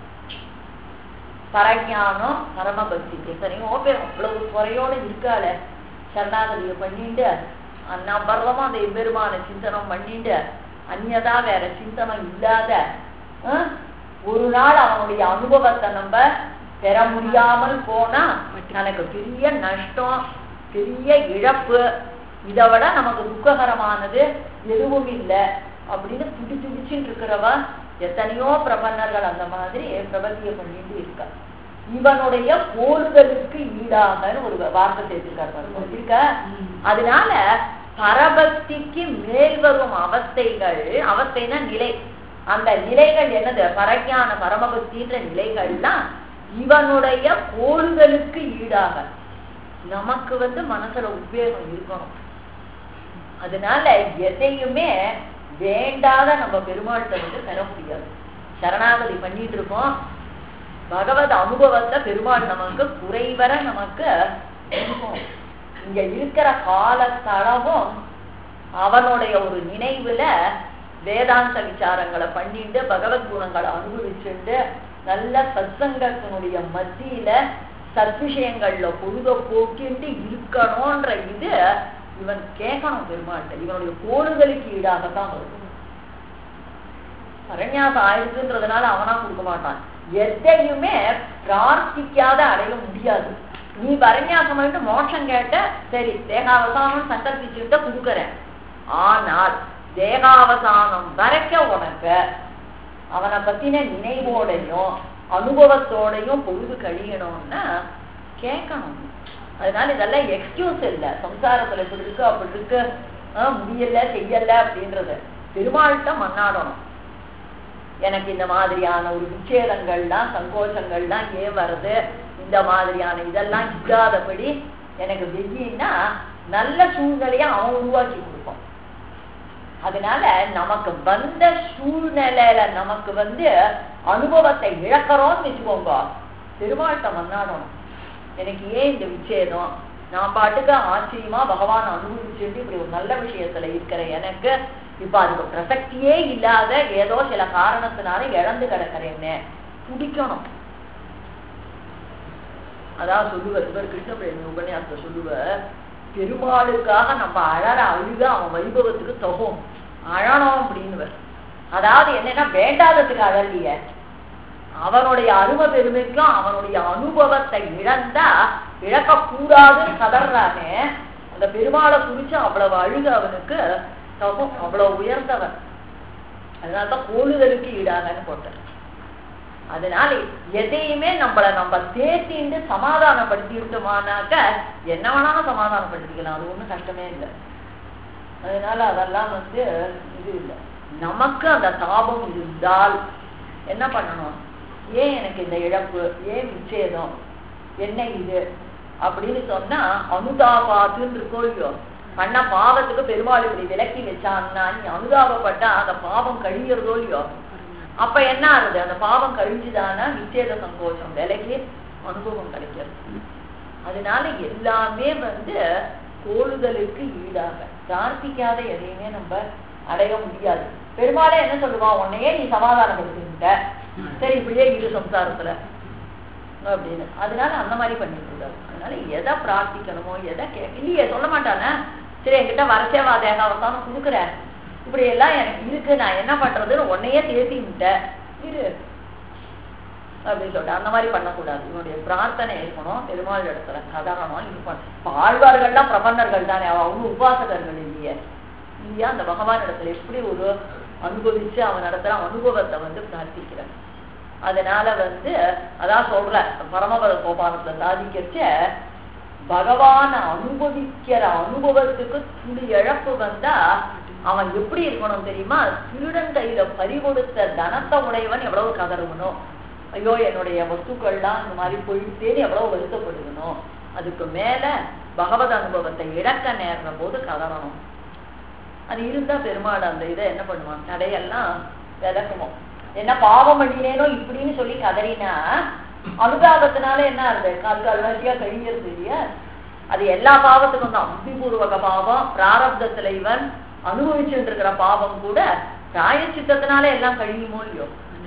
பரஞானம் பரமபக்திக்கு எத்தனையோ பேர் அவ்வளவு குறையோட இருக்காள சரணாகதியை பண்ணிட்டு அந்நபர்வமா அந்த எம்பெருமான சிந்தனம் பண்ணிட்டு அந்நியதா வேற சிந்தனம் இல்லாத ஆஹ், ஒரு நாள் அவனுடைய அனுபவத்தை நம்ம பெற முடியாமல் போனா எனக்கு பெரிய நஷ்டம் பெரிய இழப்பு இதை விட நமக்கு துக்ககரமானது எதுவும் இல்லை அப்படின்னு துடி துடிச்சுட்டு இருக்கிறவ எத்தனையோ பிரபன்னர்கள் அந்த மாதிரி பிரபத்திய பண்ணிட்டு இருக்கா இவனுடைய கோருதலுக்கு ஈடாகன்னு ஒரு வார்த்தை சேர்த்திருக்காரு பாருங்க. இருக்க அதனால பரபக்திக்கு மேல் வரும் அவஸ்தைகள் அவஸ்தைனா நிலை அந்த நிலைகள் என்னது பரஞான பரமபக்தின்ற நிலைகள்லாம் இவனுடைய கோருதலுக்கு ஈடாக நமக்கு வந்து மனசுல உத்வேகம் இருக்கணும் அதனால எதையுமே வேண்டாத நம்ம பெருமாள்கிட்ட வந்து பெற முடியாது சரணாகதி பண்ணிட்டு இருக்கோம் பகவத் அனுபவத்தை பெருமாள் நமக்கு குறைவர நமக்கு கொடுக்கணும். இங்க இருக்கிற காலத்தளவும் அவனுடைய ஒரு நினைவுல வேதாந்த விசாரங்களை பண்ணிட்டு பகவத் குணங்களை அனுபவிச்சுட்டு நல்ல சத்சங்கத்தினுடைய மத்தியில சத்விஷயங்கள்ல பொழுத போக்கிட்டு இருக்கணும்ன்ற இது இவன் கேட்கணும் பெருமாள்கிட்ட இவனுடைய கோடுகளுக்கு ஈடாகத்தான் வரும் பரநியாசம் ஆயிடுச்சுன்றதுனால அவனா கொடுக்க மாட்டான் எதையுமே பிரார்த்திக்காத அடைய முடியாது நீ பரநியாசம் பண்ணிட்டு மோட்சம் கேட்ட சரி தேகாவசானம் சங்கல்பிச்சுட்டு கொடுக்குறேன் ஆனால் தேகாவசானம் வரைக்கும் உனக்கு அவனை பத்தின நினைவோடையும் அனுபவத்தோடையும் பொழுது கழியணும்னா கேட்கணும் அதனால இதெல்லாம் எக்ஸ்கியூஸ் இல்லை சம்சாரத்துல இப்படி இருக்கு அப்படி இருக்கு ஆஹ் முடியல செய்யல அப்படின்றது பெருமாள்கிட்ட மன்னாடணும் எனக்கு இந்த மாதிரியான ஒரு விச்சேதங்கள்லாம் சங்கோச்சங்கள்லாம் ஏன் வருது இந்த மாதிரியான இதெல்லாம் இல்லாதபடி எனக்கு வெயின்னா நல்ல சூழ்நிலையை அவன் உருவாக்கி கொடுப்பான் அதனால நமக்கு வந்த சூழ்நிலையில நமக்கு வந்து அனுபவத்தை இழக்கிறோம்னு வச்சுக்கோங்க பெருமாள்கிட்ட மன்னாடணும் எனக்கு ஏன் இந்த விச்சேதம் நான் பாட்டுக்கு ஆச்சரியமா பகவான் அனுபவிச்சுட்டு இப்படி ஒரு நல்ல விஷயத்துல இருக்கிற எனக்கு இப்ப அதுக்கு பிரசக்தியே இல்லாத ஏதோ சில காரணத்தினால இழந்து கிடக்கிறேன்னு துடிக்கணும் அதான் சொல்லுவர் இவர் கிருஷ்ணபிரேமி உபன்யாசத்தை சொல்லுவர் பெருமாளுக்காக நம்ம அழற அழுக அவன் வைபவத்துக்கு தொகும் அழணும் அப்படின்னுவர் அதாவது என்னன்னா வேண்டாததுக்கு அழலிய அவனுடைய அரும பெருமைக்கும் அவனுடைய அனுபவத்தை இழந்தா இழக்க கூடாதுன்னு கதறானே அந்த பெருமாளை குறிச்சு அவ்வளவு அழுக அவனுக்கு தகும் அவ்வளவு உயர்ந்தவன் அதனாலதான் கோழுதலுக்கு ஈடாகன்னு போட்டார் அதனால எதையுமே நம்மள நம்ம தேத்திண்டு சமாதானப்படுத்திட்டோமானாக்க என்ன வேணாலும் சமாதானப்படுத்திக்கலாம் அது ஒண்ணும் கஷ்டமே இல்லை அதனால அதெல்லாம் வந்து இது இல்லை நமக்கு அந்த தாபம் இருந்தால் என்ன பண்ணணும் ஏன் எனக்கு இந்த இழப்பு ஏன் விச்சேதம் என்ன இது அப்படின்னு சொன்னா அனுதாபாத்துன்னு இருக்கோ இல்லையோ பண்ண பாவத்துக்கு பெருமாள் இப்படி விலக்கி வச்சான்னா நீ அனுதாபப்பட்டா அந்த பாவம் கழியறதோ இல்லையோ அப்ப என்ன ஆகுது அந்த பாவம் கழிஞ்சுதானா விச்சேத சந்தோஷம் விலகி அனுபவம் கிடைக்கிறது அதனால எல்லாமே வந்து கோளுதலுக்கு ஈடாக பிரார்த்திக்காத எதையுமே நம்ம அடைய முடியாது பெருமாளே என்ன சொல்லுவான் உன்னையே நீ சமாதானப்படுத்திட்ட சரி இப்படியே இரு சம்சாரத்துல அப்படின்னு அதனால அந்த மாதிரி பண்ணிட்டு கூடாது அதனால எதை பிரார்த்திக்கணுமோ எதை கேட்க இல்லையே சொல்ல மாட்டானே சரி என்கிட்ட வரச்சே வா தேகாவசானம் கொடுக்குறேன் இப்படி எல்லாம் எனக்கு இருக்கு நான் என்ன பண்றதுன்னு உன்னையே தேசி விட்டேன் இரு அப்படின்னு சொல்லிட்டு அந்த மாதிரி பண்ணக்கூடாது இவனுடைய பிரார்த்தனை இருக்கணும் பெருமாள் இடத்துல கதறணும் இது பண்ண இப்ப ஆழ்வார்கள்லாம் பிரபன்னர்கள் தானே அவங்க உபாசகர்கள் இல்லையே இல்லையா அந்த பகவான் இடத்துல எப்படி ஒரு அனுபவிச்சு அவன் இடத்துல அனுபவத்தை வந்து பிரார்த்திக்கிறார் அதனால வந்து அதான் சொல்ற பரமபத சோபானத்துல சாதிக்கச்ச பகவான அனுபவிக்கிற அனுபவத்துக்கு துளி இழப்பு வந்தா அவன் எப்படி இருக்கணும் தெரியுமா திருடன் கையில பறிகொடுத்த தனத்தை உடையவன் எவ்வளவு கதறுவனும் ஐயோ என்னுடைய வஸ்துக்கள்லாம் இந்த மாதிரி போயிட்டேன்னு எவ்வளவு வருத்தப்படுவனும் அதுக்கு மேல பகவத் அனுபவத்தை இழக்க நேர்ற போது கதறணும் அது இருந்தா பெருமாள் அந்த இதை என்ன பண்ணுவான் தடையெல்லாம் விளக்குமோ என்ன பாவம் பண்ணினேனோ இப்படின்னு சொல்லி கதறினா அனுதாபத்தினால என்ன ஆகுது கால் கால் வரிசையா கழிஞ்சிருது இல்லையா அது எல்லா பாவத்துக்கும் தான் புத்திபூர்வக பாவம் பிராரப்தத்துல இவன் அனுபவிச்சுட்டு இருக்கிற பாவம் கூட பிராயச்சித்தத்தினால எல்லாம் கழியுமோ இல்லையோ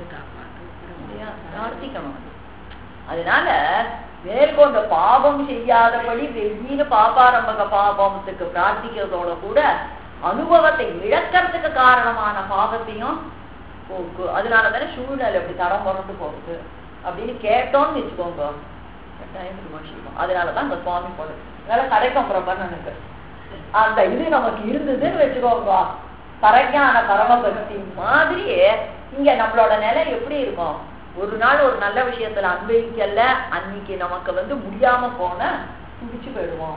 இல்லையா? பிரார்த்திக்கணும் அது. அதனால மேற்கொண்ட பாவம் செய்யாதபடி வெவ்வேறு பாபாரம்பக பாவத்துக்கு பிரார்த்திக்கிறதோட கூட அனுபவத்தை இழக்கிறதுக்கு காரணமான பாவத்தையும் போக்கு அதனால தானே சூழ்நிலை அப்படி தடம் புரண்டு போகுது அப்படின்னு கேட்டோம்னு வச்சுக்கோங்க கட்டாயம் விமர்சிக்கும் அதனாலதான் அந்த சுவாமி போடு அதனால கடைக்கம் பிரபண்ணனுக்கு அந்த இது நமக்கு இருந்ததுன்னு வச்சுக்கோங்க பரஞான பரமபக்தி மாதிரி இங்க நம்மளோட நிலை எப்படி இருக்கும் ஒரு நாள் ஒரு நல்ல விஷயத்துல அனுபவிக்கல அன்னைக்கு நமக்கு வந்து முடியாம போன துடிச்சு போயிடுவோம்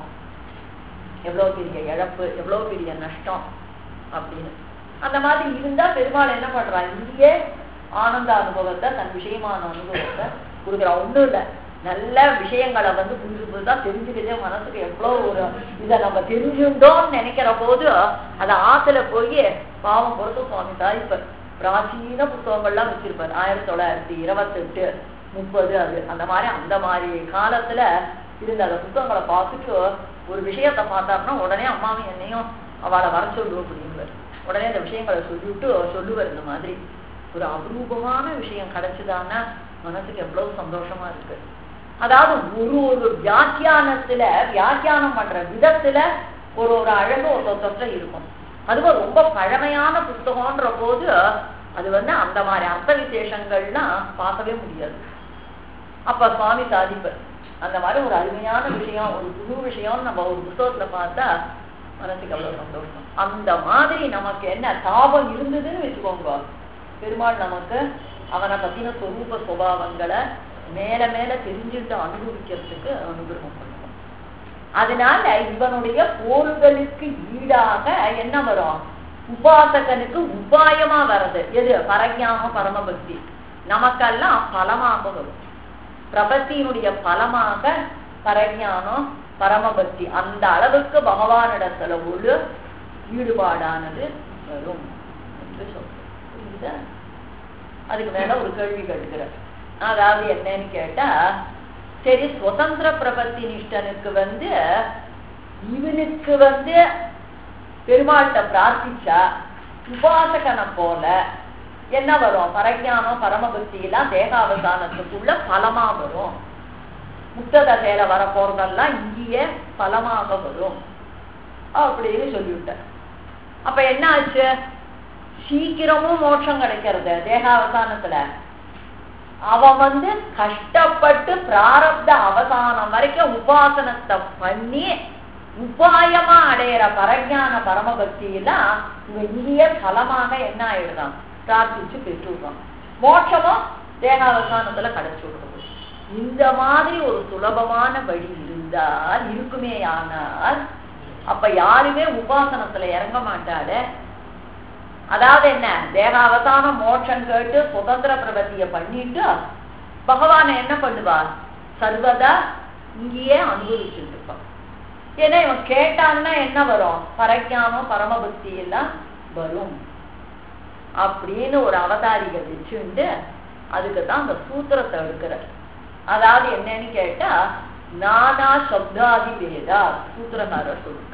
எவ்வளவு பெரிய இழப்பு எவ்வளவு பெரிய நஷ்டம் அப்படின்னு அந்த மாதிரி இருந்தா பெருமாள் என்ன பண்றான் இங்கேயே ஆனந்த அனுபவத்தை தன் விஷயமான அனுபவத்தை கொடுக்குறான் ஒண்ணும் இல்ல நல்ல விஷயங்களை வந்து புதுசு புதுசா தெரிஞ்சுக்கிட்டே மனசுக்கு எவ்வளவு ஒரு இதை நம்ம தெரிஞ்சுட்டோம்னு நினைக்கிற போது அதை ஆத்துல போய் பாவம் பொறுத்து சுவாமி தாய்ப்பர் பிராச்சீன புத்தகங்கள்லாம் வச்சிருப்பார் ஆயிரத்தி தொள்ளாயிரத்தி இருபத்தெட்டு முப்பது அது அந்த மாதிரி அந்த மாதிரி காலத்துல இருந்த அந்த புத்தகங்களை பார்த்துட்டு ஒரு விஷயத்த பார்த்தாருன்னா உடனே அம்மாவும் என்னையும் அவளை வர சொல்லு அப்படிங்குவார் உடனே அந்த விஷயங்களை சொல்லிவிட்டு சொல்லுவார் இந்த மாதிரி ஒரு அபரூபமான விஷயம் கிடைச்சுதான்னா மனசுக்கு எவ்வளவு சந்தோஷமா இருக்கு அதாவது ஒரு ஒரு வியாக்கியானத்துல வியாக்கியானம் பண்ற விதத்துல ஒரு ஒரு அழகு ஒரு ஒருத்தர் இருக்கும் அதுவும் ரொம்ப பழமையான புத்தகம்ன்ற போது அது வந்து அந்த மாதிரி அர்த்த விசேஷங்கள்லாம் பார்க்கவே முடியாது அப்ப சுவாமி சாதிப்பர் அந்த மாதிரி ஒரு அருமையான விஷயம் ஒரு புது விஷயம் நம்ம ஒரு புத்தகத்துல பார்த்தா மனசுக்கு அவ்வளவு சந்தோஷம் அந்த மாதிரி நமக்கு என்ன தாபம் இருந்ததுன்னு வச்சுக்கோங்க பெருமாள் நமக்கு அவனை பத்தின சொரூப சுபாவங்களை மேல மேல தெரிஞ்சுட்டு அனுபவிக்கிறதுக்கு அனுகிரகம் பண்ணுவோம் அதனால இவனுடைய போர்களுக்கு ஈடாக என்ன வரும் உபாசகனுக்கு உபாயமா வர்றது எது பரஞானம் பரமபக்தி நமக்கெல்லாம் பலமாக வரும் பிரபத்தியினுடைய பலமாக பரஞானம் பரமபக்தி அந்த அளவுக்கு பகவானிடத்துல ஒரு ஈடுபாடானது வரும் என்று சொல்றேன் புரியுதா அதுக்கு மேல ஒரு கேள்வி கேட்கிறார் அதாவது என்னன்னு கேட்டா சரி சுதந்திர பிரபத்தி நிஷ்டனுக்கு வந்து இவனுக்கு வந்து பெருமாள்கிட்ட பிரார்த்திச்சா உபாசகனை போல என்ன வரும் பரஞானம் பரமபக்தி எல்லாம் தேகாவசானத்துக்குள்ள பலமா வரும் முக்ததசையில வர போறதெல்லாம் இங்கேயே பலமாக வரும் அப்படின்னு சொல்லிவிட்டேன் அப்ப என்ன ஆச்சு சீக்கிரமும் மோட்சம் கிடைக்கிறது தேகாவசானத்துல அவன் வந்து கஷ்டப்பட்டு பிராரப்த அவசானம் வரைக்கும் உபாசனத்தை பண்ணி உபாயமா அடையிற பரஞான பரமபக்தியெல்லாம் இவன் இங்கேயே பலமாக என்ன ஆயிடுறான் பிரார்த்திச்சு பெற்றுடுறான் மோட்சமும் தேகாவசானத்துல கிடைச்சு விடுறது இந்த மாதிரி ஒரு சுலபமான வழி இருந்தால் இருக்குமே ஆனால் அப்ப யாருமே உபாசனத்துல இறங்க மாட்டாளே அதாவது என்ன தேக அவசானம் மோட்சம் கேட்டு சுதந்திர பிரபத்திய பண்ணிட்டு பகவானை என்ன பண்ணுவா சர்வதா இங்கேயே அனுபவிச்சுட்டு இருப்பான் ஏன்னா இவன் கேட்டான்னா என்ன வரும் பரஞானம் பரமபக்தி எல்லாம் வரும் அப்படின்னு ஒரு அவதாரிகை வச்சுண்டு அதுக்கு தான் அந்த சூத்திரத்தை எடுக்கிற அதாவது என்னன்னு கேட்டா நானா சப்தாதி வேதா சூத்திரக்காரர் சொல்லுங்க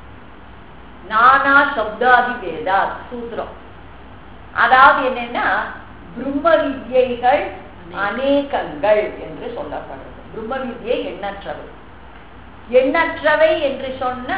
நானா சப்தாதி வேதா சூத்திரம் அதாவது என்னன்னா பிரம்ம வித்யைகள் அநேகங்கள் என்று சொல்லப்படுறது பிரம்ம வித்யை எண்ணற்றவை எண்ணற்றவை என்று சொன்னா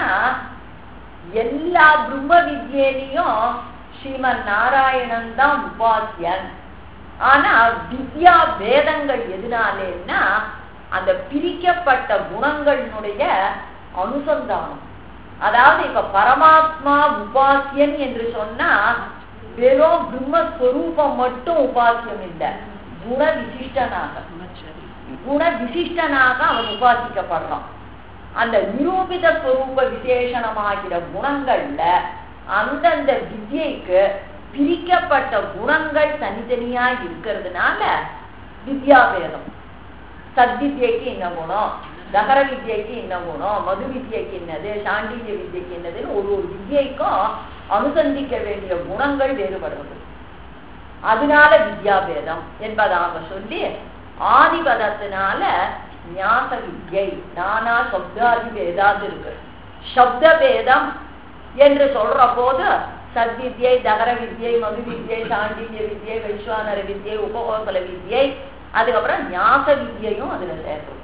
எல்லா பிரம்ம வித்யிலையும் ஸ்ரீமன் நாராயணன் தான் உபாசியன் ஆனா வித்யா வேதங்கள் எதனாலேன்னா அந்த பிரிக்கப்பட்ட குணங்களினுடைய அனுசந்தானம் அதாவது இப்ப பரமாத்மா உபாசியன் என்று சொன்னா வெறும் பிரம்மஸ்வரூபம் மட்டும் உபாசியம் இல்லை குண விசிஷ்டனாக குண விசிஷ்டனாக அவன் உபாசிக்கப்படுறான் அந்த நிரூபித ஸ்வரூப விசேஷணமாகிற குணங்கள்ல அந்தந்த வித்யைக்கு பிரிக்கப்பட்ட குணங்கள் தனித்தனியா இருக்கிறதுனால வித்யாபேதம் சத்வித்யைக்கு என்ன குணம் தகர வித்யைக்கு என்ன குணம் மது வித்யைக்கு என்னது சாண்டில்ய வித்யைக்கு என்னதுன்னு ஒரு ஒரு வித்யைக்கும் அனுசந்திக்க வேண்டிய குணங்கள் வேறுபடுறது அதனால வித்யாபேதம் என்பதாக சொல்லி ஆதிபதத்தினால ஞாச வித்யை நானா சப்தாதி பேதாது இருக்கு சப்த பேதம் என்று சொல்ற போது சத்வித்யை தகர வித்யை மது வித்யை சாண்டில்ய வித்யை வைஸ்வானர வித்யை உபகோசல வித்யை அதுக்கப்புறம் ஞாச வித்யையும் அதுல சேர்க்கும்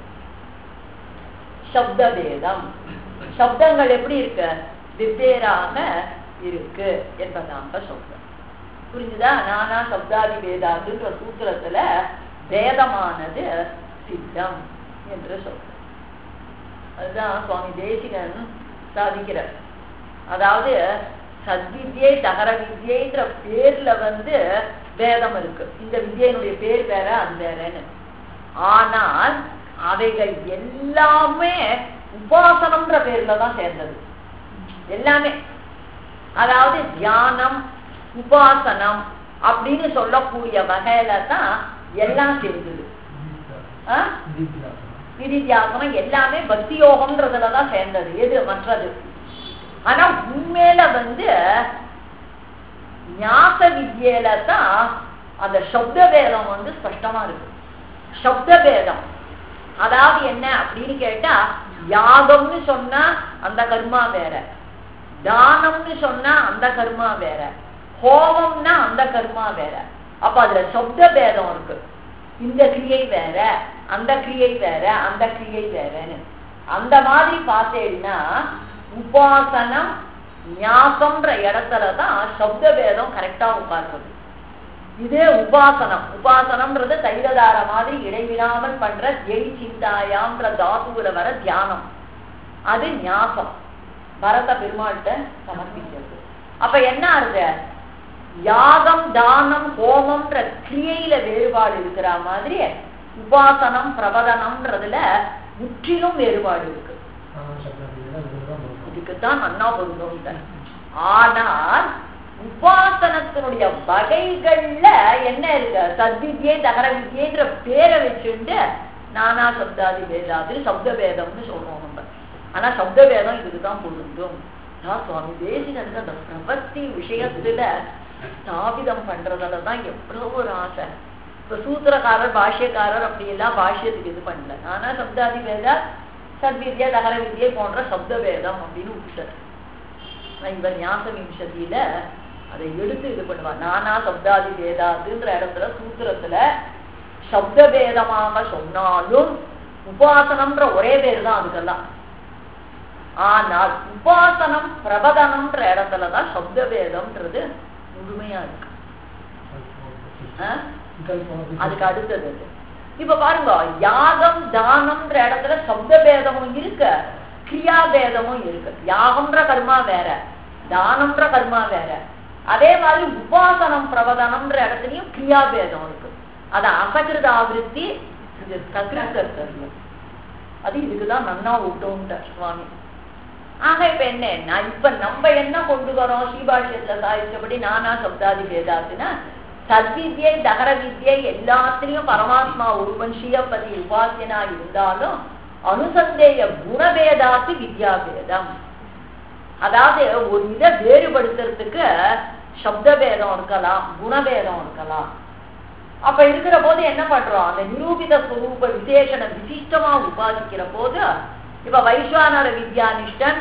சப்த பேதம் சப்தங்கள் எப்படி இருக்கு வெவ்வேறாக இருக்கு என்பதாக சொல்றேன் புரிஞ்சுதா நானா சப்தாதி வேதாதுன்ற சூத்திரத்துல வேதமானது சித்தம் என்று சொல்றேன் அதுதான் சுவாமி தேசிகன் சாதிக்கிறார் அதாவது சத்வித்யை தகர வித்யைன்ற பேர்ல வந்து வேதம் இருக்கு இந்த வித்யினுடைய பேர் வேற அது வேறன்னு ஆனால் அவைகள் எல்லாமே உபாசனம்ன்ற பேர்ல தான் சேர்ந்தது எல்லாமே அதாவது தியானம் உபாசனம் அப்படின்னு சொல்லக்கூடிய வகையில தான் எல்லாம் சேர்ந்தது நிதித்தியாசனம் எல்லாமே பக்தி யோகம்ன்றதுலதான் சேர்ந்தது எது மற்றது ஆனா உண்மையில வந்து ஞாச வித்யில தான் அந்த சப்த வேதம் வந்து ஸ்பஷ்டமா இருக்கு சப்த வேதம் அதாவது என்ன அப்படின்னு கேட்டா யாகம்னு சொன்னா அந்த கர்மா வேற தானம்னு சொன்னா அந்த கர்மா வேற ஹோமம்னா அந்த கர்மா வேற அப்ப அதுல சப்த பேதம் இருக்கு இந்த கிரியை வேற அந்த கிரியை வேற அந்த கிரியை வேறன்னு அந்த மாதிரி பார்த்தேன்னா உபாசனம் ஞாபம்ன்ற இடத்துலதான் சப்த பேதம் கரெக்டா உட்கார்றது இதே உபாசனம் உபாசனம்ன்றது தைரதார மாதிரி இடைவிடாமல் பண்ற ஜெய் சிந்தாயாம்ன்ற தாத்துவுல வர தியானம் அது ஞாபம் பரத பெருமாள்கிட்ட சமர்ப்பிக்கிறது அப்ப என்ன ஆகுது யாகம் தானம் ஹோமம்ன்ற கிரியையில வேறுபாடு இருக்கிற மாதிரி உபாசனம் பிரபதனம்ன்றதுல முற்றிலும் வேறுபாடு இருக்கு இதுக்குத்தான் அண்ணா பொருந்தும் ஆனால் உபாசனத்தினுடைய வகைகள்ல என்ன இருக்கு சத்வித்யை தகர வித்யன்ற பேரை வச்சுட்டு நானா சப்தாதி வேதாதி சப்த வேதம்னு சொல்றோம் நம்ம ஆனா சப்த வேதம் இதுக்குதான் பொருந்தும் சுவாமி தேசிகனுக்கு அந்த பிரபத்தி விஷயத்துல ஸ்தாபிதம் பண்றதுலதான் எவ்வளவு ஒரு ஆசை இப்ப சூத்திரக்காரர் பாஷ்யக்காரர் அப்படி எல்லாம் பாஷ்யத்துக்கு இது பண்ணல ஆனா சப்தாதி வேதா சத்வித்யா தகர வித்யை போன்ற சப்த வேதம் அப்படின்னு விட்டார் இவர் ஞாச விம்சதியில அதை எடுத்து இது பண்ணுவார் நானா சப்தாதி வேதாதுன்ற இடத்துல சூத்திரத்துல சப்த வேதமாக சொன்னாலும் உபாசனம்ன்ற ஒரே பேர் தான் அதுக்கெல்லாம் ஆனால் உபாசனம் பிரபதனம்ன்ற இடத்துலதான் சப்த வேதம்ன்றது முழுமையா இருக்கு அதுக்கு அடுத்தது இப்ப பாருங்க யாகம் தானம்ன்ற இடத்துல சப்த பேதமும் இருக்கு கிரியா பேதமும் இருக்கு யாகம்ன்ற கர்மா வேற தானம்ன்ற கர்மா வேற அதே மாதிரி உபாசனம் பிரபதனம்ன்ற இடத்துலயும் கிரியா பேதம் இருக்கு அது அசகிருத ஆவிருத்தி இது சகிருத்தம் அது இதுக்குதான் நன்னா விட்டோம்ட்ட சுவாமி ஆக இப்ப என்ன இப்ப நம்ம என்ன கொண்டு வரோம் ஸ்ரீபாஷ்யத்துல சாதிச்சபடி நானா சப்தாதி வேதாத்துனா சத்வித்யை தகர வித்யை எல்லாத்திலையும் பரமாத்மா ஒருவன் ஸ்ரீயப்பதி உபாசியனா இருந்தாலும் அனுசந்தேய குணபேதாத்து வித்யாபேதம் அதாவது ஒரு இதை வேறுபடுத்துறதுக்கு சப்த பேதம் இருக்கலாம் குணபேதம் இருக்கலாம் அப்ப இருக்கிற போது என்ன பண்றோம் அந்த நிரூபித ஸ்வரூப விசேஷண விசிஷ்டமா உபாசிக்கிற போது இப்ப வைஸ்வானர வித்யானிஷ்டன்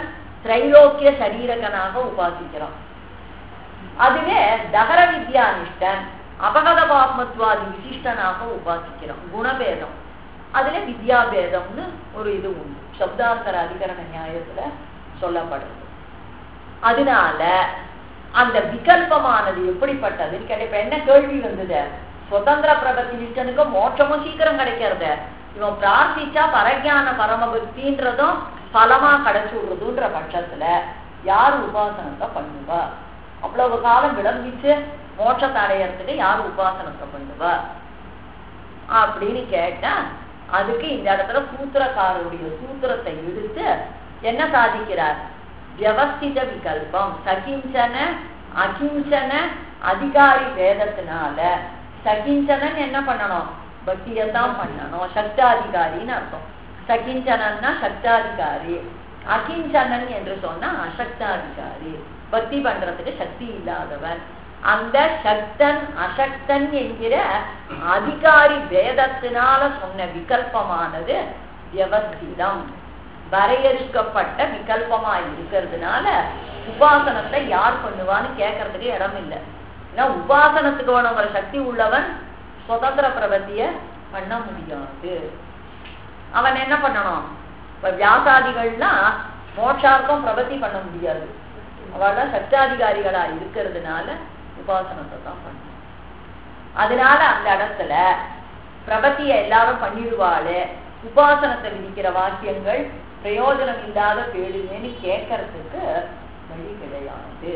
திரைலோக்கிய சரீரகனாக உபாசிக்கிறோம் அதுவே தகர வித்யானிஷ்டன் அபகத பாத்மத்வாதி விசிஷ்டனாக உபாசிக்கிறான் குணபேதம் அதுல வித்யாபேதம்னு ஒரு இது உண்டு சப்தாந்தர அதிகரண நியாயத்துல சொல்லப்படுறது அதனால அந்த விகல்பமானது எப்படிப்பட்டதுன்னு கேட்ட இப்ப என்ன கேள்வி வந்தது சுதந்திர பிரபத்தி நிஷ்டனுக்கு மோட்சமும் சீக்கிரம் கிடைக்கிறது இவன் பிரார்த்திச்சா பரஜான பரமபக்தின்றதும் பலமா கிடைச்சு விடுறதுன்ற பட்சத்துல யார் உபாசனத்தை பண்ணுவா அவ்வளவு காலம் விளம்பிச்சு மோட்சத்தை அடையறதுக்கு யார் உபாசனத்தை பண்ணுவா அப்படின்னு கேட்டா அதுக்கு இந்த இடத்துல சூத்திரக்காரருடைய சூத்திரத்தை எடுத்து என்ன சாதிக்கிறார் வியவஸ்தித விகல்பம் சகிஞ்சன அகிஞ்சன அதிகாரி வேதத்தினால சகிஞ்சனன் என்ன பண்ணணும் பக்தியத்தான் பண்ணணும் சக்தாதிகாரின்னு அர்த்தம் சகிஞ்சனன்னா சக்தாதிகாரி அகிஞ்சனன் என்று சொன்னா அசக்தாதிகாரி பக்தி பண்றதுக்கு சக்தி இல்லாதவன் அந்த சக்தன் அசக்தன் என்கிற அதிகாரி வேதத்தினால சொன்ன விகல்பமானது வியவஸ்திதம் வரையறுக்கப்பட்ட விகல்பமா இருக்கிறதுனால உபாசனத்தை யார் பண்ணுவான்னு கேட்கறதுக்கு இடம் இல்லை ஏன்னா உபாசனத்துக்கு வேணுங்கிற சக்தி உள்ளவன் சுதந்திர பிரபத்திய பண்ண முடியாது அவன் என்ன பண்ணணும் இப்ப வியாசாதிகள்லாம் மோட்சார்த்தம் பிரபத்தி பண்ண முடியாது அவள் சட்டாதிகாரிகளா இருக்கிறதுனால உபாசனத்தை தான் பண்ணணும் அதனால அந்த இடத்துல பிரபத்திய எல்லாரும் பண்ணிடுவாளு உபாசனத்தை விதிக்கிற வாக்கியங்கள் பிரயோஜனம் இல்லாத பேடுமேன்னு கேட்கறதுக்கு வழி கிடையாது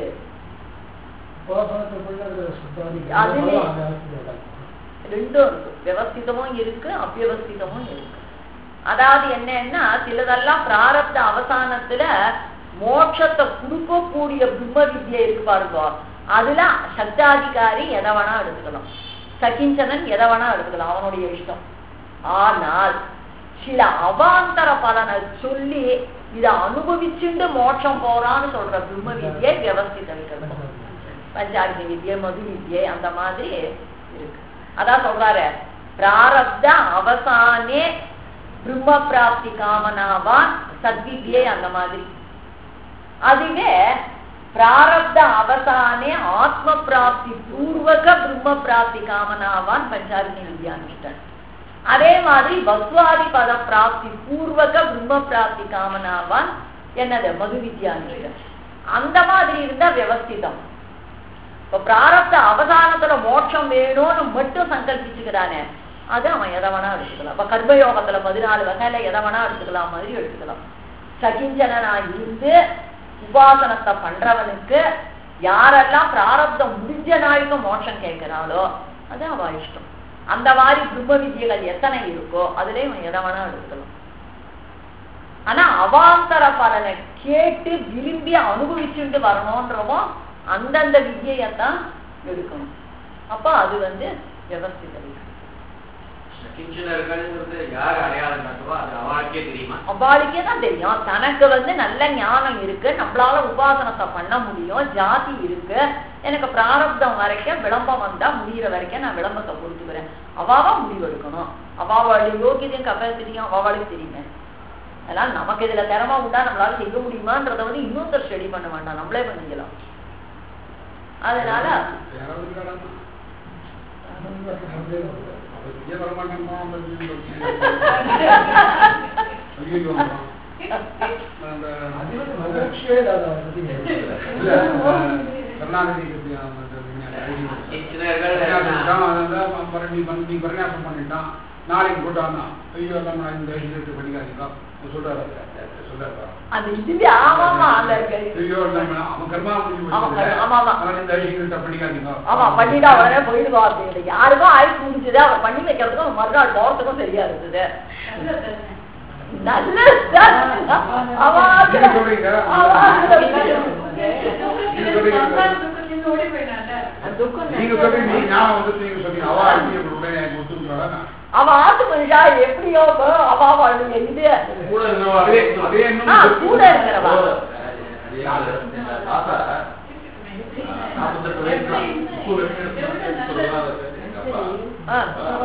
அதுலே ரெண்டும் இருக்கு வியவஸ்திதமும் இருக்கு அவ்யவஸ்திதமும் இருக்கு அதாவது என்னன்னா சிலதெல்லாம் பிராரப்த அவசானத்துல மோட்சத்தை கொடுக்கக்கூடிய பிரம்ம வித்யை இருக்கு பாருங்க அதுல சப்தாதிகாரி எதை வேணா எடுத்துக்கலாம் சகிஞ்சனன் எதை வேணா எடுத்துக்கலாம் அவனுடைய இஷ்டம் ஆனால் சில அவாந்தர பலனை சொல்லி இத அனுபவிச்சுண்டு மோட்சம் போறான்னு சொல்ற பிரம்ம வித்யை வியவஸ்தித விகல்பம் பஞ்சாக்னி வித்யை மது வித்யை அந்த மாதிரி இருக்கு அதான் சொல்றாரு பிராரப்த அவசானே பிரம்ம பிராப்தி காமனாவான் சத்வித்யை அந்த மாதிரி அதுவே பிராரப்த அவசானே ஆத்ம பிராப்தி பூர்வக பிரம்ம பிராப்தி காமனாவான் பஞ்சாக்னி வித்யானுஷ்டன் அதே மாதிரி பஸ்வாதி பத பிராப்தி பூர்வக பிரம்ம பிராப்தி காமனாவான் என்னது மது வித்யானுஷ்டன் அந்த மாதிரி இருந்தா வியவஸ்திதம் இப்ப பிராரப்த அவசானத்துல மோட்சம் வேணும்னு மட்டும் சங்கல்பிச்சுக்கிறானே அது அவன் எதை வேணா எடுத்துக்கலாம் இப்ப கர்மயோகத்துல பதினாலு வகையில எதை வேணா எடுத்துக்கலாம் மாதிரி எடுத்துக்கலாம் சகிஞ்சனா இருந்து உபாசனத்தை பண்றவனுக்கு யாரெல்லாம் பிராரப்தம் முடிஞ்ச நாளுக்கு மோட்சம் கேட்கிறாளோ அது அவ இஷ்டம் அந்த மாதிரி பிரம்ம வித்தியைகள் எத்தனை இருக்கோ அதுலயே அவன் எதை வேணா எடுத்துக்கலாம் ஆனா அவாந்தர பலனை கேட்டு விரும்பி அனுபவிச்சுட்டு வரணும்ன்றவோ அந்தந்த வித்தியையத்தான் எடுக்கணும் அப்ப அது வந்து வியவஸ்தித வித்யை. கிஞ்சனர்கள்ங்கிறது யார் அடையாளம் காட்டுவோ அது அவளுக்கே தெரியுமா அவ்வாளுக்கே தான் தெரியும் தனக்கு வந்து நல்ல ஞானம் இருக்கு நம்மளால உபாசனத்தை பண்ண முடியும் ஜாதி இருக்கு எனக்கு பிராரப்தம் வரைக்கும் விளம்பம் வந்தா முடியிற வரைக்கும் நான் விளம்பத்தை பொறுத்துக்கிறேன் அவாவா முடிவெடுக்கணும் அவாவாளுடைய யோகியதையும் கப்பாசிட்டியும் அவாவாளுக்கு தெரியுமே அதனால நமக்கு இதுல திறமை உண்டா நம்மளால செய்ய முடியுமான்றத வந்து இன்னொருத்தர் ஸ்டடி பண்ண வேண்டாம் நம்மளே பண்ணிக்கலாம் அதனால நாளைக்கு போட்டான் ஐயோ நம்ம இந்த இது பண்ணிக்காதீங்க சொல்றாரு சொல்றாரு அந்த இதுவே ஆமாமா அந்த ஐயோ நம்ம அவன் கர்மா முடிஞ்சு அவன் போச்சு. கர்மா, ஆமா, ஆமா. அதனால இந்த ஐயோ பண்ணிக்காதீங்க ஆமா பண்ணிட்டா உடனே போயிடுவா அப்படின்னு யாருக்கும் ஆயுசு முடிஞ்சது அவர் பண்ணி வைக்கிறதுக்கும் மறுநாள் போறதுக்கும் சரியா இருந்தது நல்ல நீங்க சொல்றீங்க. நீங்க சொல்றீங்க நீங்க ஞாபகம் வந்து நீங்க சொன்னீங்க அவா அடிக்க உடனே எனக்கு ஒத்துக்கிறாங்க அவ ஆட்டு மனுஷா எப்படியோ அவ அவளுடைய இது கூட அதே அதே இன்னும் ஆ, கூட இருக்கிறவா நாற்பத்தெட்டு வயசு முப்பது ஆ.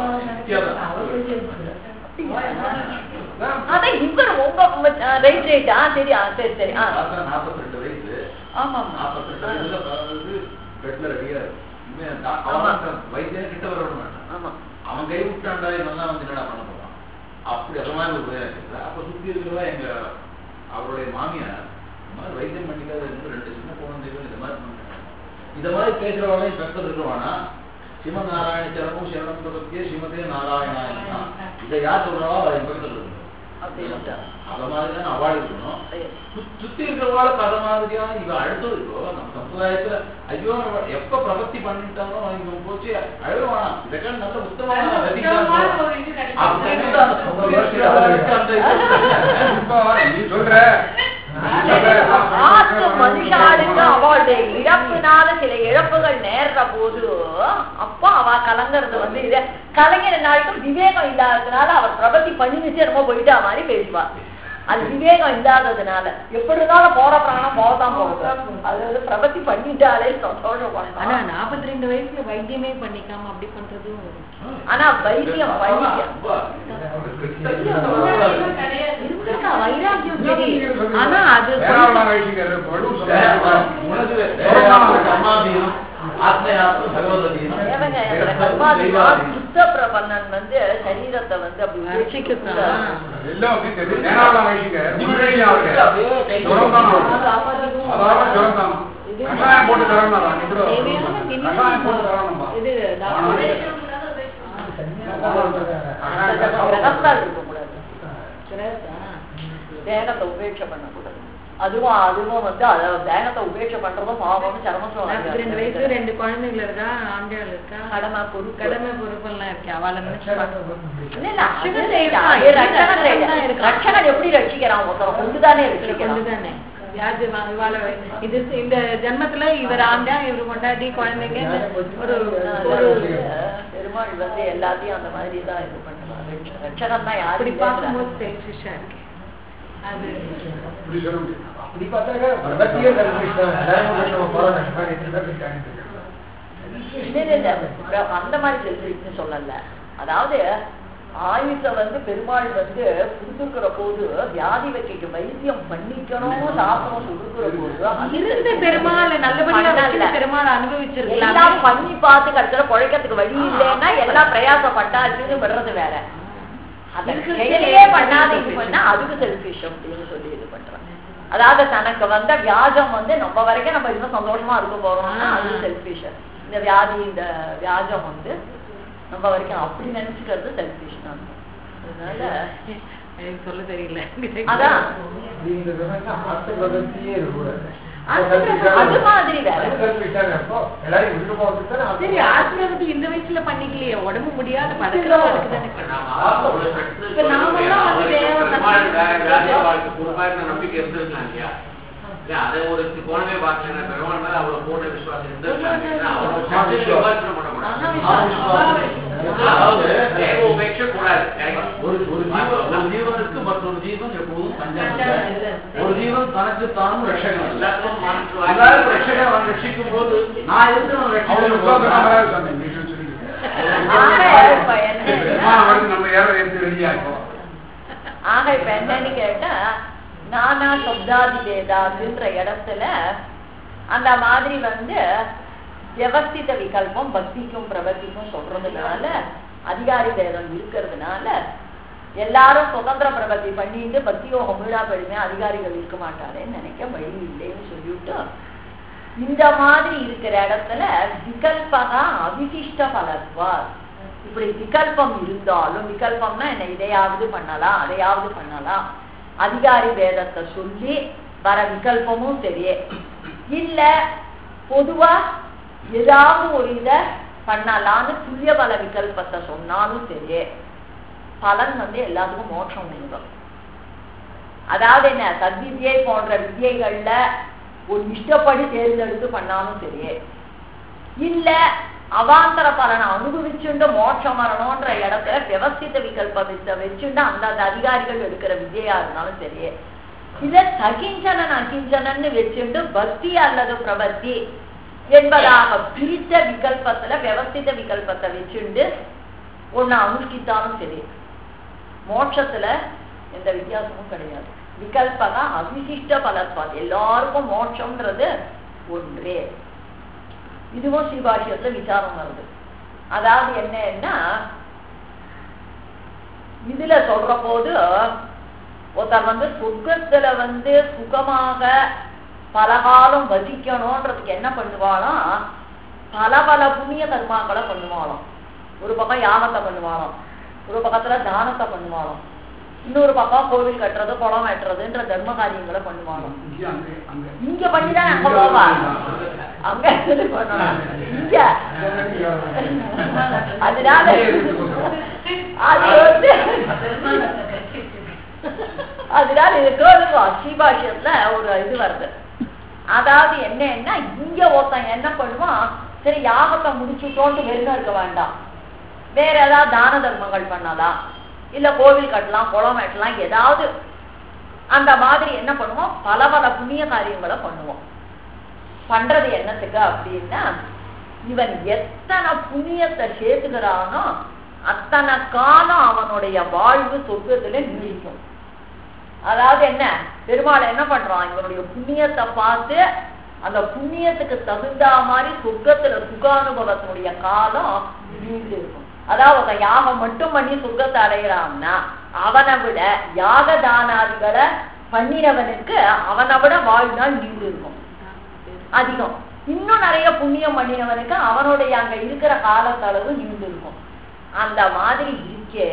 அதான் இவர் உங்க ரைட் ரைட் ஆ சரி ஆ சரி சரி ஆ நாற்பத்தெட்டு வயசு ஆமா நாற்பத்தெட்டு வயசுல வந்து பெட்ல ரெடியா இருக்கு உண்மையா தான் அவன் வைத்தியம் கிட்ட வர விட மாட்டான் ஆமா அவன் கை விட்டாண்டா இவெல்லாம் வந்து என்னடா பண்ண போறான் அப்படி அந்த மாதிரி ஒரு உதயம் இருக்குது அப்ப சுத்தி இருக்கிறதா எங்க அவருடைய மாமியார் இந்த மாதிரி வைத்தியம் பண்ணிக்காத இருந்து ரெண்டு சின்ன குழந்தைகள் இந்த மாதிரி பண்ணாங்க இந்த மாதிரி பேசுறவங்களையும் பெற்றது இருக்கிறவானா சிவ நாராயண சரணமும் சரணம் பிரபத்தியே ஸ்ரீமதே நாராயணாயனா இதை யார் சொல்றாவோ அதை பக்கத்தில் இருக்கணும் அப்படின்ட்டு அத மாதிரி தான் அவார்டு இருக்கணும் ஐயோ. சு- சுத்தி இருக்கிறவாளுக்கு அத மாதிரியான இவ அழுத்தம் இருக்கோ நம்ம சமுதாயத்துல ஐயோ நம்ம எப்ப பிரபத்தி பண்ணிட்டாலும் இவன் போச்சு அழுவான் இதற்கான நல்ல உத்தமமான உத்தமமான ரசிகா ஒரு இது கிடைக்கும். அப்படின்னு அந்த சமுதாயத்துக்கு அந்த இது இப்போ நீ சொல்ற நீ சொல்ற, ஆத்து மனுஷாளுக்கு அவளுடைய இழப்புனால சில இழப்புகள் நேர்ற போது அப்போ அவ கலங்குறது வந்து இது கலைஞர் நாளுக்கும் விவேகம் இல்லாததுனால அவர் பிரபத்தி பண்ணிச்சு ரொம்ப போயிட்டா மாதிரி பேசுவா அது விவேகம் இல்லாததுனால எப்படி இருந்தாலும் போற பிராணம் போகத்தான் போகுது அது வந்து பிரபத்தி பண்ணிட்டாலே சந்தோஷம் ஆனா பண்ணலாம் நாற்பத்தி ரெண்டு வயசுல வைத்தியமே பண்ணிக்காம அப்படி பண்றதும் ஆனா வைத்தியம் பண்ணிக்க இருக்கா வைராக்கியம் சரி ஆனா அது வேளாண் வயசுக்கு பழு உனக்கு சொல்ல அம்மாதீனம் ஆத்மயாத்ம பகவதீனம் தேவங்க என்னோட கர்மாதீனா சுத்த பிரபன்னன் வந்து சரீரத்தை வந்து அப்படி ரட்சிக்கத்தான். எல்லாம் அப்படி தெரியும் வேளாண் வயசுக்கு முன்னாடியே அவருக்கு ஜுரம் தான் அவருக்கு. அதாவது ஜுரம் தான் கஷாயம் போட்டு தரணும் தான் இப்படி தேவையான கஷாயம் போட்டு தரணும்பா இது ஆனால் கிரகஸ்தால் இருக்கக்கூடாது கிரகஸ்தா? தேகத்தை உபேட்சை பண்ணக்கூடாது அதுவும் அதுவும் வந்து அத தேகத்தை உபேட்சை பண்றதும் பாவம்னு நாற்பத்தி ரெண்டு வயசு சரமசம் ரெண்டு குழந்தைகள் இருக்கா ஆண்கள் இருக்கா கடமை பொறுப்பு கடமை பொறுப்பெல்லாம் இருக்கு அவளை நினைச்சு பார்க்கணும். இல்ல, இல்ல, அது ரட்சகன் இல்ல, இருக்கான். அது ரட்சகன் ரட்சகன் இல்ல. தான் இருக்கான். ரட்சகன் எப்படி ரட்சிக்கிறான் ஒருத்தரை கொண்டுதானே ரட்சிக்கிறான் கொண்டுதானே வியாதி வா- இவாள இது இந்த ஜென்மத்துல இவர் ஆண்டா இவர் கொண்டாடி குழந்தைங்க ஒரு ஒரு பெருமாள் வந்து எல்லாத்தையும் அந்த மாதிரி தான் இது பண்ணுவாங்க ரட்சகன் தான் யாரு அப்படி பார்க்கும்போது செல்ஃபிஷா இருக்கு அது இப்படி சொல்ல முடியும் அப்படி பார்த்தாக்க பிரபத்தியே selfish தான். எல்லாரும் வந்து நம்ம போறோம் கஷ்டமா இருக்கு, selfish ஆகிட்டு இருக்கு. இல்ல, இல்ல, இல்ல. அந்த மாதிரி செல்ஃபிஷ்னு சொல்லல அதாவது ஆயுஷ வந்து பெருமாள் வந்து கொடுத்துருக்கிற போது வியாதி வச்சுட்டு வைத்தியம் பண்ணிக்கணும் சாப்பிடணும் கொடுக்குற போது அது இருந்த பெருமாள் நல்லபடியா பண்ணல. வச்சு பெருமாள் எல்லாம் அனுபவிச்சிருக்கலாம் பண்ணி பார்த்து கடைசியில குழைக்கிறதுக்கு வழி இல்லைன்னா எல்லாம் பிரயாசப்பட்டாச்சுன்னு விடுறது வேற அதை இருக்கிற செயலையே செயலே பண்ணாத இது selfish. பண்ணா அதுக்கு செல்ஃபிஷ் அப்படின்னு சொல்லி இது பண்றாங்க அதாவது தனக்கு வந்த வியாஜம் வந்து நம்ம வரைக்கும் நம்ம இன்னும் சந்தோஷமா இருக்க போறோம்னா ஆ. அது செல்ஃபிஷ் இந்த வியாதி இந்த வியாஜம் வந்து நம்ம வரைக்கும் அப்படி நினைச்சுக்கிறது செல்ஃபிஷ் தான் அதனால எனக்கு சொல்ல தெரியல அதான் நீங்க சொன்னா ஆத்து பிரபத்தியே இருக்கக்கூடாது. ஆத்து பிரபத்தி அது மாதிரி வேற. அது selfish தானே. அப்போ எல்லாரையும் விட்டு போறதுக்கு தானே ஆத்து சரி ஆசிரமத்தை இந்த வயசுல பண்ணிக்கலையே உடம்பு முடியாத படுக்கிறவங்களுக்கு தானே இப்ப நாமெல்லாம் வந்து தேவ நம்பிக்கை இருந்திருக்கலாம் இல்லையா இல்ல, அதை ஒரு கோணமே பார்க்கல பெருமாள் மேல அவ்வளவு பூர்ண விசுவாசம் இருந்திருக்கலாம் இல்லையா? அவ்வளவு சட்டுன்னு விமர்சனம் பண்ண மாட்டாங்க. அதாவது தேவ உபேட்சை கூடாது ஒரு ஒரு ஜீவன் ஒரு ஜீவனுக்கு மற்றொரு ஜீவன் எப்போதும் பஞ்சம் ஒரு ஜீவன் தனக்கு தானும் ரட்சகன் அல்ல. எல்லாத்துக்கும் மாற்று எல்லாரும் ரட்சகன் அவன் ரட்சிக்கும் போது நான் இருந்து அவன் அவங்க ரட்சிக்கணும் விசுவாசம் வராது சாமி நீங்க சொல்லிட்டு ஆக இப்ப என்ன பெருமாள் வந்து நம்ம ஏற எடுத்து ரெடியா இருக்கோம் ஆக இப்ப என்னன்னு கேட்டா நானா சப்தாதி வேதாதுன்ற இடத்துல அந்த மாதிரி வந்து வியவஸ்தித விகல்பம் பக்திக்கும் பிரபத்திக்கும் சொல்றதுனால அதிகாரி வேதம் இருக்கிறதுனால எல்லாரும் சுதந்திர பிரபத்தி பண்ணிட்டு பக்தி யோகம் வீடா போயிடுமே அதிகாரிகள் இருக்க மாட்டாரேன்னு நினைக்க வழி இல்லைன்னு சொல்லிவிட்டு இந்த மாதிரி இருக்கிற இடத்துல விகல்பகா அவிசிஷ்ட பலத்வா இப்படி விகல்பம் இருந்தாலும் விகல்பம்னா என்ன இதையாவது பண்ணலாம் அதையாவது பண்ணலாம் அதிகாரி வேதத்தை சொல்லி வர விகல்பமும் சரியே இல்ல பொதுவா ஏதாவது ஒரு இத பண்ணலாம்னு துல்லிய பல விகல்பத்தை சொன்னாலும் சரியே பலன் வந்து எல்லாத்துக்கும் மோட்சம் உண்டுதான் அதாவது என்ன சத்வித்யை போன்ற வித்யைகள்ல ஒரு இஷ்டப்படி தேர்ந்தெடுத்து பண்ணாலும் சரியே இல்ல அவாந்தர பலனை அனுபவிச்சுண்டு மோட்சம் வரணும்ன்ற இடத்துல வியவஸ்தித விகல்பத்தை வச்சுண்டு அந்தந்த அதிகாரிகள் எடுக்கிற வித்யா இருந்தாலும் சரியே இத சகிஞ்சனன் அகிஞ்சனன்னு வச்சுண்டு பக்தி அல்லது பிரபத்தி என்பதாக பிரித்த விகல்பத்துல வியவஸ்தித விகல்பத்தை வச்சுண்டு ஒண்ணு அனுஷ்டித்தாலும் சரி மோட்சத்துல எந்த வித்தியாசமும் கிடையாது விகல்பகா அவிசிஷ்ட பலத்வாத் எல்லாருக்கும் மோட்சம்ன்றது ஒன்றே இதுவும் ஸ்ரீபாஷ்யத்துல விசாரம் வருது அதாவது என்னன்னா இதுல சொல்ற போது ஒருத்தர் வந்து சொர்க்கத்துல வந்து சுகமாக பலகாலம் வசிக்கணும்ன்றதுக்கு என்ன பண்ணுவாளாம் பல பல புண்ணிய கர்மாக்களை பண்ணுவாளாம் ஒரு பக்கம் யாகத்தை பண்ணுவாளாம் ஒரு பக்கத்துல தானத்தை பண்ணுவாளாம் இன்னொரு பக்கம் கோவில் கட்டுறது குளம் வெட்டுறதுன்ற தர்ம காரியங்களை பண்ணுவாளாம் இங்கே அங்கே அங்கே இங்க பண்ணிதான் அங்க போவா அங்க எது பண்ணணும் இங்க அதனால அது வந்து அதனால இது கேளுங்க ஸ்ரீபாஷ்யத்துல ஒரு இது வருது அதாவது என்னன்னா இங்க ஒருத்தன் என்ன பண்ணுவான் சரி யாகத்தை முடிச்சுட்டோன்ட்டு வெறும் இருக்க வேண்டாம் வேற ஏதாவது தான தர்மங்கள் பண்ணலாம் இல்ல கோவில் கட்டலாம் குளம் வெட்டலாம் ஏதாவது அந்த மாதிரி என்ன பண்ணுவோம் பல பல புண்ணிய காரியங்களை பண்ணுவோம் பண்றது என்னத்துக்கு அப்படின்னா இவன் எத்தனை புண்ணியத்தை சேர்த்துக்கிறானோ அத்தனை காலம் அவனுடைய வாழ்வு சொர்க்கத்துல நீடிக்கும் அதாவது என்ன பெருமாள் என்ன பண்றான் இவனுடைய புண்ணியத்தை பார்த்து அந்த புண்ணியத்துக்கு தகுந்த மாதிரி சொர்க்கத்துல சுகானுபவத்தினுடைய காலம் நீண்டு இருக்கும் அதாவது ஒருத்தன் யாகம் மட்டும் பண்ணி சொர்க்கத்தை அடையிறான்னா அவனை விட யாக தானாதிகளை பண்ணினவனுக்கு அவனை விட வாழ்நாள் நீண்டு இருக்கும் அதிகம் இன்னும் நிறைய புண்ணியம் பண்ணினவனுக்கு அவனுடைய அங்க இருக்கிற காலத்தளவு நீண்டு இருக்கும் அந்த மாதிரி இருக்கே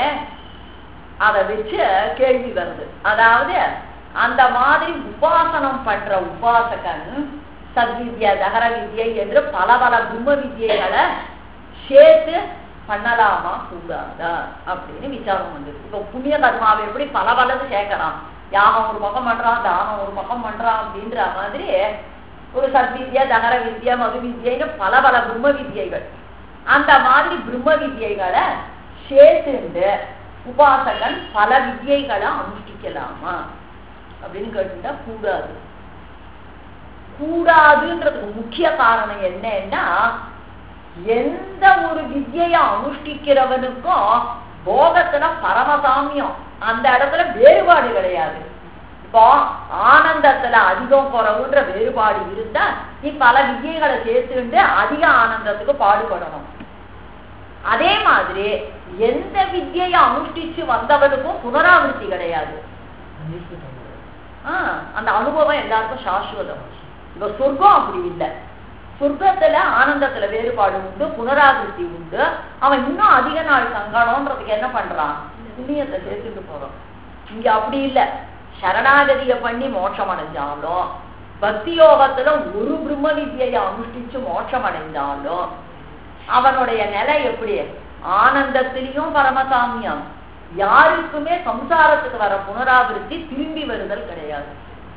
அதை வச்சு கேள்வி வருது அதாவது அந்த மாதிரி உபாசனம் பண்ற உபாசகன் சத்வித்யா தகர வித்யை என்று பல பல பிரம்ம வித்யைகளை சேர்த்து பண்ணலாமா கூடாதா அப்படின்னு விசாரம் வந்தது இப்போ புண்ணிய கர்மாவை எப்படி பல பலது சேர்க்கலாம் யாகம் ஒரு பக்கம் பண்றான் தானம் ஒரு பக்கம் பண்றான் அப்படின்ற மாதிரி ஒரு சத்வித்யா தகர வித்யா மது வித்யைன்னு பல பல பிரம்ம வித்யைகள் அந்த மாதிரி பிரம்ம வித்யைகளை சேர்த்துண்டு உபாசகன் பல வித்யைகளை அனுஷ்டிக்கலாமா அப்படின்னு கேட்டுட்டா கூடாது கூடாதுன்றதுக்கு முக்கிய காரணம் என்னன்னா எந்த ஒரு வித்யைய அனுஷ்டிக்கிறவனுக்கும் போகத்துல பரமசாமியம் அந்த இடத்துல வேறுபாடு கிடையாது இப்போ ஆனந்தத்துல அதிகம் குறவுன்ற வேறுபாடு இருந்தா நீ பல வித்யைகளை சேர்த்துட்டு அதிக ஆனந்தத்துக்கு பாடுபடணும் அதே மாதிரி எந்த வித்யையை அனுஷ்டிச்சு வந்தவனுக்கும் புனராவர்த்தி கிடையாது ஆஹ் அந்த அனுபவம் எல்லாருக்கும் சாஸ்வதம் இப்ப சொர்க்கம் அப்படி இல்லை சொர்க்கத்துல ஆனந்தத்துல வேறுபாடு உண்டு புனராவர்த்தி உண்டு அவன் இன்னும் அதிக நாள் சங்கடம்ன்றதுக்கு என்ன பண்றான் புண்ணியத்தை சேர்த்துட்டு போறான் இங்க அப்படி இல்ல சரணாகதிய பண்ணி மோட்சம் அடைஞ்சாலும் பக்தி யோகத்துல ஒரு பிரம்ம வித்யையை அனுஷ்டிச்சு மோட்சம் அடைந்தாலும் அவனுடைய நிலை எப்படி ஆனந்தத்திலையும் பரமசாமியம் யாருக்குமே சம்சாரத்துக்கு வர புனராவிருத்தி திரும்பி வருதல் கிடையாது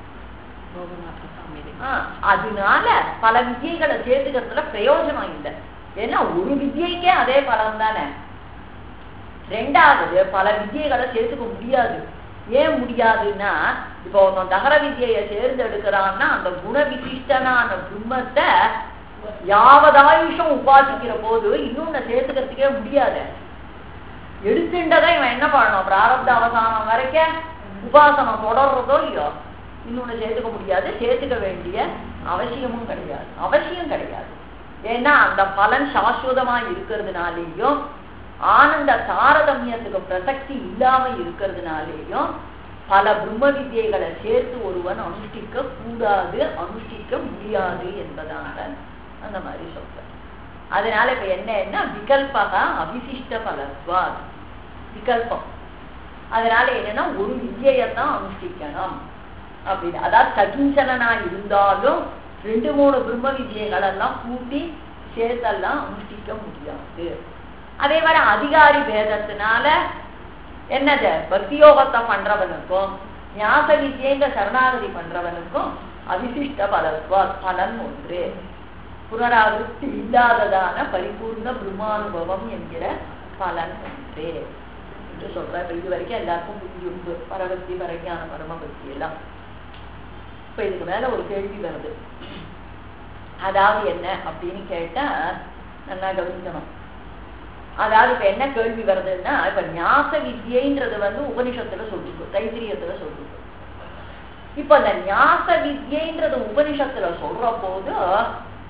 ஆஹ், அதனால பல வித்யைகளை சேர்த்துக்கிறதுல பிரயோஜனம் இல்லை ஏன்னா ஒரு வித்யைக்கே அதே பலன் தானே ரெண்டாவது பல வித்யைகளை சேர்த்துக்க முடியாது ஏன் முடியாதுன்னா இப்போ ஒருத்தன் தகர வித்யையை தேர்ந்தெடுக்கிறான்னா அந்த குண விசிஷ்டனான பிரம்மத்தை யாவதாயுஷம் உபாசிக்கிற போது இன்னொன்னு சேர்த்துக்கிறதுக்கே முடியாது எடுத்துட்டதை இவன் என்ன பண்ணணும் பிராரப்த அவசானம் வரைக்கும் உபாசனம் தொடர்றதோ இல்லையோ இன்னொன்னு சேர்த்துக்க முடியாது சேர்த்துக்க வேண்டிய அவசியமும் கிடையாது அவசியம் கிடையாது ஏன்னா அந்த பலன் சாஸ்வதமா இருக்கிறதுனாலேயும் ஆனந்த தாரதமியத்துக்கு பிரசக்தி இல்லாம இருக்கிறதுனாலேயும் பல பிரம்ம வித்யைகளை சேர்த்து ஒருவன் அனுஷ்டிக்க கூடாது அனுஷ்டிக்க முடியாது என்பதாக அந்த மாதிரி சொல்ற அதனால இப்ப என்னன்னா விகல்பக அவிசிஷ்ட பலத்வாத் விகல்பம் அதனால என்னன்னா ஒரு வித்யையத்தான் அனுஷ்டிக்கணும் அப்படின்னு அதாவது சகிஞ்சலனா இருந்தாலும் ரெண்டு மூணு பிரம்ம வித்யைகள் எல்லாம் கூட்டி சேர்த்தெல்லாம் அனுஷ்டிக்க முடியாது அதே மாதிரி அதிகாரி பேதத்தினால என்னது பக்தியோகத்தை பண்றவனுக்கும் ஞாச வித்யங்க சரணாகதி பண்றவனுக்கும் அவிசிஷ்ட பலத்வா பலன் ஒன்று புனராவృத்தி இல்லாததான பரிபூர்ண பிரம்மானுபவம் என்கிற பலன் ஒன்று என்று சொல்ற இப்ப இது வரைக்கும் எல்லாருக்கும் புரிஞ்சுண்டு பரபக்தி பரஞான பரமபக்தி எல்லாம் இப்ப இதுக்கு மேல ஒரு கேள்வி வருது அதாவது என்ன அப்படின்னு கேட்டா நல்லா கவனிக்கணும் அதாவது இப்ப என்ன கேள்வி வருதுன்னா இப்ப ஞாச வித்யைன்றது வந்து உபனிஷத்துல சொல்லுது தைத்திரியத்துல சொல்லுது இப்ப அந்த ஞாச வித்யைன்றது உபனிஷத்துல சொல்ற போது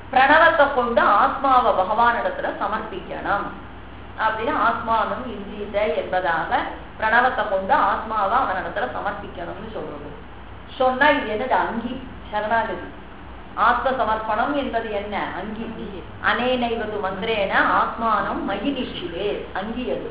பிரணவத்தை கொண்டு ஆத்மாவை பகவானிடத்துல சமர்ப்பிக்கணும் அப்படின்னு ஆத்மானம் இந்தித என்பதாக பிரணவத்தை கொண்டு ஆத்மாவை அவனிடத்துல சமர்ப்பிக்கணும்னு சொல்றது சொன்னா இது என்னது அங்கி சரணாகதி ஆத்ம சமர்ப்பணம் என்பது என்ன அங்கி அனேனைவது மந்திரேன ஆத்மானம் மகிழ்ச்சியே அங்கி அது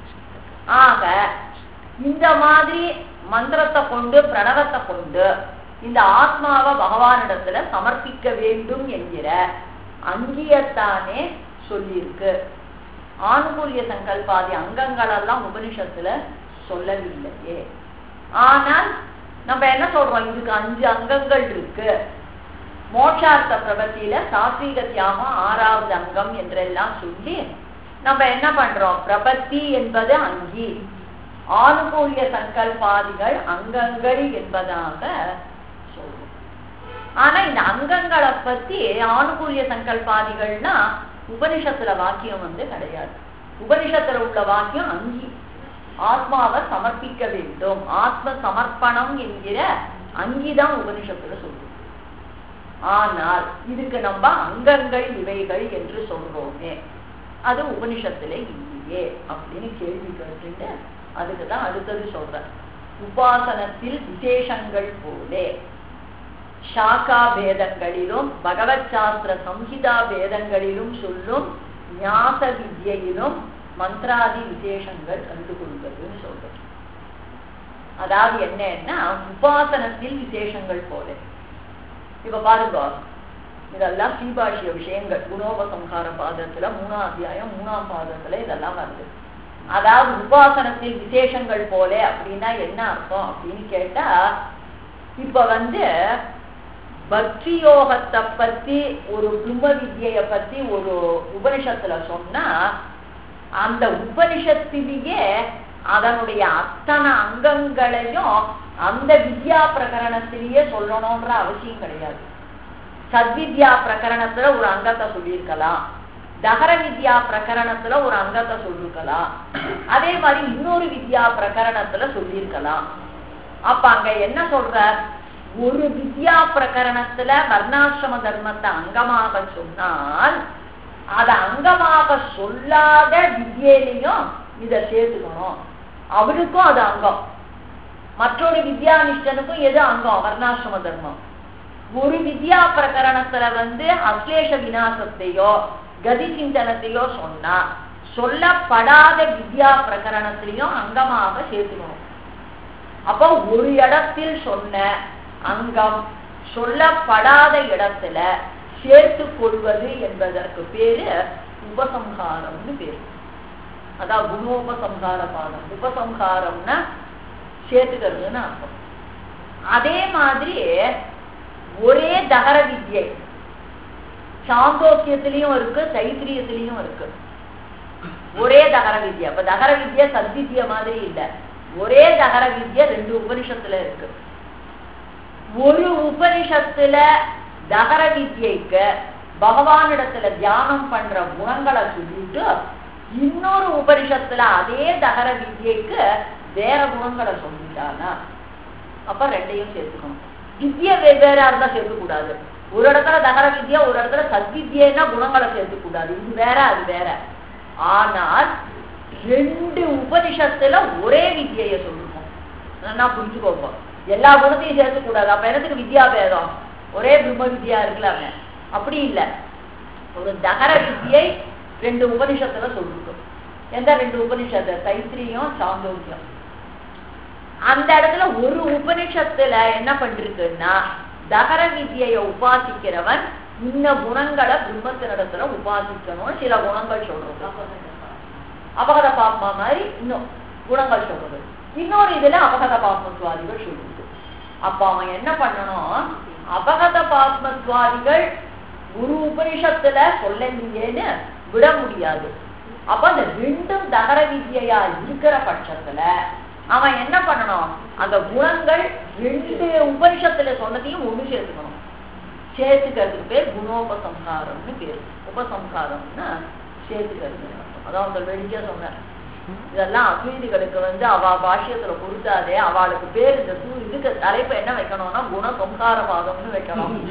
ஆக இந்த மாதிரி மந்திரத்தை கொண்டு பிரணவத்தை கொண்டு இந்த ஆத்மாவை பகவானிடத்துல சமர்ப்பிக்க வேண்டும் என்கிற அங்கியத்தானே சொல்லியிருக்கு ஆணுகூல்ய சங்கல்பாதி அங்கங்கள் எல்லாம் உபனிஷத்துல சொல்லவில்லையே ஆனால் நம்ம என்ன சொல்றோம் இதுக்கு அஞ்சு அங்கங்கள் இருக்கு மோட்சார்த்த பிரபத்தியில சாத்வீக தியாகம் ஆறாவது அங்கம் என்றெல்லாம் சொல்லி நம்ம என்ன பண்றோம் பிரபத்தி என்பது அங்கி ஆணுகூல்ய சங்கல்பாதிகள் அங்கங்கள் என்பதாக சொல்றோம் ஆனா இந்த அங்கங்களை பத்தி ஆணுகூல்ய சங்கல்பாதிகள்னா உபனிஷத்துல வாக்கியம் வந்து கிடையாது உபனிஷத்துல உள்ள வாக்கியம் அங்கி ஆத்மாவை சமர்ப்பிக்க வேண்டும் ஆத்ம சமர்ப்பணம் என்கிற அங்கிதான் உபனிஷத்துல சொல்லுது ஆனால் இதுக்கு நம்ம அங்கங்கள் இவைகள் என்று சொல்றோமே அது உபனிஷத்துல இல்லையே அப்படின்னு கேள்வி கேட்டுட்டு அதுக்கு தான் அடுத்தது சொல்ற உபாசனத்தில் விசேஷங்கள் போலே சாக்கா பேதங்களிலும் பகவத் சாஸ்திர சம்ஹிதா பேதங்களிலும் சொல்லும் ஞாச வித்யிலும் மந்திராதி விசேஷங்கள் கண்டுகொள்வதுன்னு சொல்றது அதாவது என்னன்னா உபாசனத்தில் விசேஷங்கள் போல இப்ப பாருங்க இதெல்லாம் ஸ்ரீபாஷிய விஷயங்கள் குணோபசம்ஹார பாதத்துல மூணாம் அத்தியாயம் மூணாம் பாதத்துல இதெல்லாம் வருது அதாவது உபாசனத்தில் விசேஷங்கள் போல அப்படின்னா என்ன அர்த்தம் அப்படின்னு கேட்டா இப்ப வந்து பக்தி யோகத்தை பத்தி ஒரு பிரம்ம வித்ய பத்தி ஒரு உபனிஷத்துல சொன்னா அந்த உபனிஷத்திலேயே அதனுடைய அத்தனை அங்கங்களையும் அந்த வித்யா பிரகரணத்திலேயே சொல்லணும்ன்ற அவசியம் கிடையாது சத்வித்யா பிரகரணத்துல ஒரு அங்கத்தை சொல்லியிருக்கலாம் தகர வித்யா பிரகரணத்துல ஒரு அங்கத்தை சொல்லிருக்கலாம் அதே மாதிரி இன்னொரு வித்யா பிரகரணத்துல சொல்லியிருக்கலாம் அப்ப அங்க என்ன சொல்ற ஒரு வித்யா பிரகரணத்துல வர்ணாசிரம தர்மத்தை அங்கமாக சொன்னால் அத அங்கமாக சொல்லாத வித்யிலையும் இத சேர்த்துக்கணும் அவனுக்கும் அது அங்கம் மற்றொரு வித்யானிஷ்டனுக்கும் எது அங்கம் வர்ணாசிரம தர்மம் ஒரு வித்யா பிரகரணத்துல வந்து அக்லேஷ விநாசத்தையோ கதி சிந்தனத்தையோ சொன்னா சொல்லப்படாத வித்யா பிரகரணத்திலையும் அங்கமாக சேர்த்துக்கணும் அப்போ ஒரு இடத்தில் சொன்ன அங்கம் சொல்லப்படாத இடத்துல சேர்த்து கொள்வது என்பதற்கு பேரு உபசம்ஹாரம்னு பேரு அதான் குணோபசம்ஹார பாதம் உபசம்ஹாரம்னா சேர்த்துக்கிறதுன்னு அர்த்தம் அதே மாதிரி ஒரே தகர வித்யை சாந்தோக்கியத்திலையும் இருக்கு தைத்திரியத்திலையும் இருக்கு ஒரே தகர வித்யா அப்ப தகர வித்யா சத்வித்ய மாதிரி இல்ல ஒரே தகர வித்யா ரெண்டு உபனிஷத்துல இருக்கு ஒரு உபனிஷத்துல தகர வித்யைக்கு பகவானிடத்துல தியானம் பண்ற குணங்களை சொல்லிட்டு இன்னொரு உபனிஷத்துல அதே தகர வித்யைக்கு வேற குணங்களை சொல்லிட்டானா அப்ப ரெண்டையும் சேர்த்துக்கணும் வித்யா வெவ்வேறா இருந்தா சேர்த்துக்கூடாது ஒரு இடத்துல தகர வித்யா ஒரு இடத்துல சத்வித்யன்னா குணங்களை சேர்த்துக்கூடாது இது வேற அது வேற ஆனால் ரெண்டு உபனிஷத்துல ஒரே வித்யைய சொல்லுவோம் நான் புரிஞ்சுக்கோங்க எல்லா குணத்தையும் சேர்த்துக்கூடாது அப்ப எனக்கு வித்யா பேதம் ஒரே பிரம்ம வித்யா இருக்கலாமே அப்படி இல்லை ஒரு தகர வித்யை ரெண்டு உபனிஷத்துல சொல்லிருக்கும் எந்த ரெண்டு உபனிஷத்து தைத்திரியம் சாந்தோக்கியம் அந்த இடத்துல ஒரு உபனிஷத்துல என்ன பண்ணிருக்குன்னா தகர வித்யை உபாசிக்கிறவன் இன்ன குணங்களை பிரம்மத்தினிடத்துல உபாசிக்கணும் சில குணங்கள் சொல்றது அபகத பாப்மா மாதிரி இன்னும் குணங்கள் சொல்றது இன்னொரு இதுல அபகத பாப்மத்வாதிகள் சொல்லுது அப்ப அவன் என்ன பண்ணணும் அபகத பாப்மத்வாதிகள் ஒரு உபனிஷத்துல சொல்லலையேன்னு விட முடியாது அப்ப அந்த ரெண்டும் தகர வித்யா இருக்கிற பட்சத்துல அவன் என்ன பண்ணணும் அந்த குணங்கள் ரெண்டு உபனிஷத்துல சொன்னதையும் ஒண்ணு சேர்த்துக்கணும் சேர்த்துக்கிறதுக்கு பேர் குணோபசம்ஹாரம்னு பேர் உபசம்ஹாரம்னா சேர்த்துக்கிறது அதான் அவங்க வெளியே சொன்னேன் இதெல்லாம் அத்வைதிகளுக்கு வந்து அவ பாஷ்யத்துல கொடுத்தாதே அவளுக்கு பேர் இந்த சூ இதுக்கு தலைப்பு என்ன வைக்கணும்னா குணசம்ஹார பாதம்னு வைக்கணும்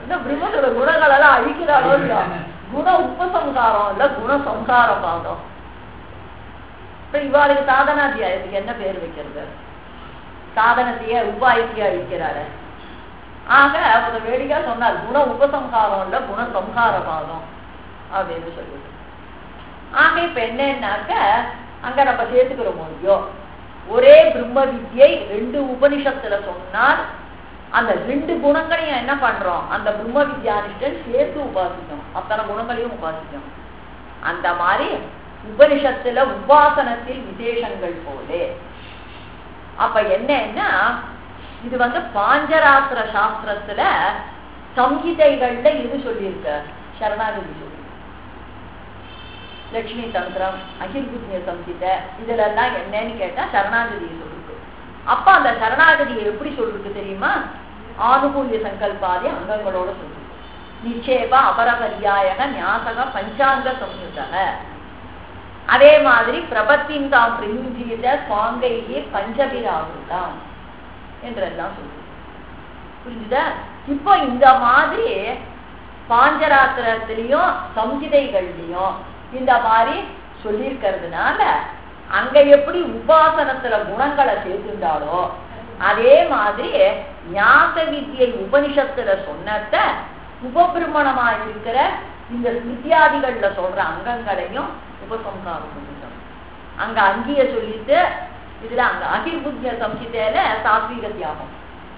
இந்த பிரம்மத்தோட குணங்கள் எல்லாம் அழிக்கிறாரோ இல்லையா குண உபசம்காரம் இல்ல குண சம்சார பாதம் இப்ப இவாளுக்கு சாதனாத்தியாயத்துக்கு என்ன பேர் வைக்கிறது சாதனத்தையே உபாயத்தையே அழிக்கிறாரு ஆக அவர் வேடிக்கா சொன்னார் குண உபசம்ஹாரம் இல்ல குண சம்ஹார பாதம் அப்படின்னு சொல்லிட்டு ஆக இப்ப என்னன்னாக்க அங்க நம்ம சேர்த்துக்கிறோம் இல்லையோ ஒரே பிரம்ம வித்யை ரெண்டு உபனிஷத்துல சொன்னால் அந்த ரெண்டு குணங்களையும் என்ன பண்றோம் அந்த பிரம்ம வித்யானிஷ்டன் சேர்த்து உபாசிக்கணும் அத்தனை குணங்களையும் உபாசிக்கணும் அந்த மாதிரி உபனிஷத்துல உபாசனத்தில் விசேஷங்கள் போலே அப்ப என்னன்னா இது வந்து பாஞ்சராத்திர சாஸ்திரத்துல சம்ஹிதைகள்ல இது சொல்லியிருக்க சரணாகதி சொல்லி லட்சுமி தந்திரம் அகிர்புத்திய சம்ஹிதை இதுல எல்லாம் என்னன்னு கேட்டா சரணாகதியை சொல்லிருக்கு அப்ப அந்த சரணாகதியை எப்படி சொல்லிருக்கு தெரியுமா ஆனுகூல்ய சங்கல்பாதி அங்கங்களோட சொல்லிருக்கு நிச்சேப அபரபரியாயக ஞாசக பஞ்சாங்க சம்யுதக அதே மாதிரி பிரபத்தின் தாம் பிரயுஜீத சுவாங்கையே பஞ்சபிராவிருதாம் என்றெல்லாம் சொல்லுது புரிஞ்சுதா இப்போ இந்த மாதிரி பாஞ்சராத்திரத்திலையும் சம்ஹிதைகள்லையும் இந்த மாதிரி சொல்லியிருக்கிறதுனால அங்க எப்படி உபாசனத்துல குணங்களை சேர்த்துட்டாலோ அதே மாதிரி ஞாச வித்தியை உபனிஷத்துல சொன்னத உபபிரமணமா இருக்கிற இந்த ஸ்மிருத்தியாதிகள்ல சொல்ற அங்கங்களையும் உபசம்காரம் பண்ணிட்டோம் அங்க அங்கேய சொல்லிட்டு இதுல அங்க அகிர்புத்திய சம்ஹிதையில சாத்வீக தியாகம்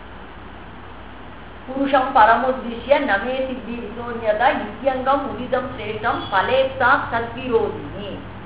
புருஷம் பரமுத்திஷ்ய நமே சித்தி விசோன்யதா இத்தியங்கம் உரிதம் சிரேஷ்டம் பலேப்சா சத்விரோதினி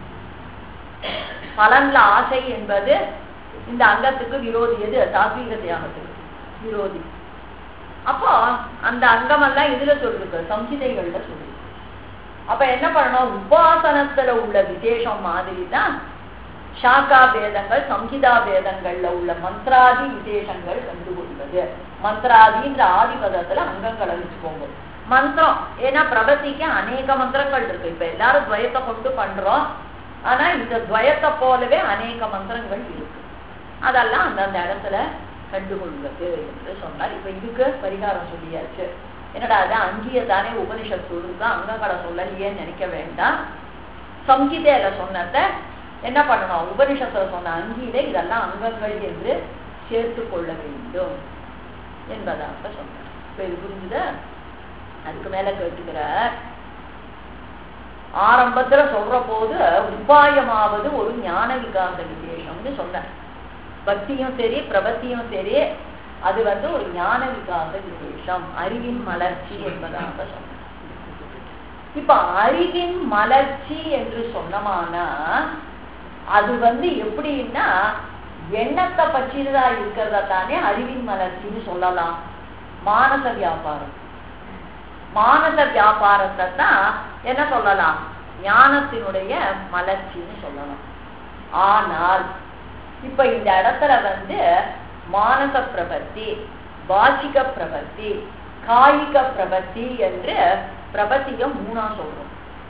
பலன்ல ஆசை என்பது இந்த அங்கத்துக்கு விரோதி எது சாத்வீக தியாகத்துக்கு விரோதி அப்போ அந்த அங்கமெல்லாம் இதுல சொல்லிருக்கு சம்ஹிதைகள்ல சொல்லிருக்கு அப்ப என்ன பண்ணணும் உபாசனத்துல உள்ள விசேஷம் மாதிரி தான் சாக்கா பேதங்கள் சம்ஹிதா பேதங்கள்ல உள்ள மந்திராதி விசேஷங்கள் கண்டுகொள்வது மந்திராதின்ற ஆதிபதத்துல அங்கங்களை வச்சுக்கோங்க மந்திரம் ஏன்னா பிரபத்திக்கு அநேக மந்திரங்கள் இருக்கு இப்ப எல்லாரும் துவயத்தை கொண்டு பண்றோம் ஆனா இந்த துவயத்தை போலவே அநேக மந்திரங்கள் இருக்கு அதெல்லாம் அந்தந்த இடத்துல கண்டுகொள்வது என்று சொன்னார் இப்ப இதுக்கு பரிகாரம் சொல்லியாச்சு என்னடா அது அங்கேயே தானே உபனிஷத் சொல்லிருக்கா அங்கங்களை சொல்லலையேன்னு நினைக்க வேண்டாம் சங்கீதையில சொன்னத என்ன பண்ணணும் உபனிஷத்துல சொன்ன அங்கீத இதெல்லாம் அங்கங்கள் என்று சேர்த்து கொள்ள வேண்டும் என்பதாக சொன்னார் இப்ப இது புரிஞ்சுதா அதுக்கு மேல கேட்டுக்கிறார் ஆரம்பத்துல சொல்ற போது உபாயமாவது ஒரு ஞான விகாச விசேஷம்னு சொன்னார் பக்தியும் சரி பிரபத்தியும் சரி அது வந்து ஒரு ஞான விகாச விசேஷம் அறிவின் மலர்ச்சி என்பதாக சொன்னார் இப்ப அறிவின் மலர்ச்சி என்று சொன்னமானா அது வந்து எப்படின்னா எண்ணத்தை பற்றியதா இருக்கிறதா தானே அறிவின் மலர்ச்சின்னு சொல்லலாம் மானச வியாபாரம் மானச வியாபாரத்தை தான் என்ன சொல்லலாம் ஞானத்தினுடைய மலர்ச்சின்னு சொல்லலாம் ஆனால் இப்ப இந்த இடத்துல வந்து மானச பிரபத்தி வாசிக பிரபத்தி காயிக பிரபத்தி என்று பிரபத்திய மூணா சொல்றோம்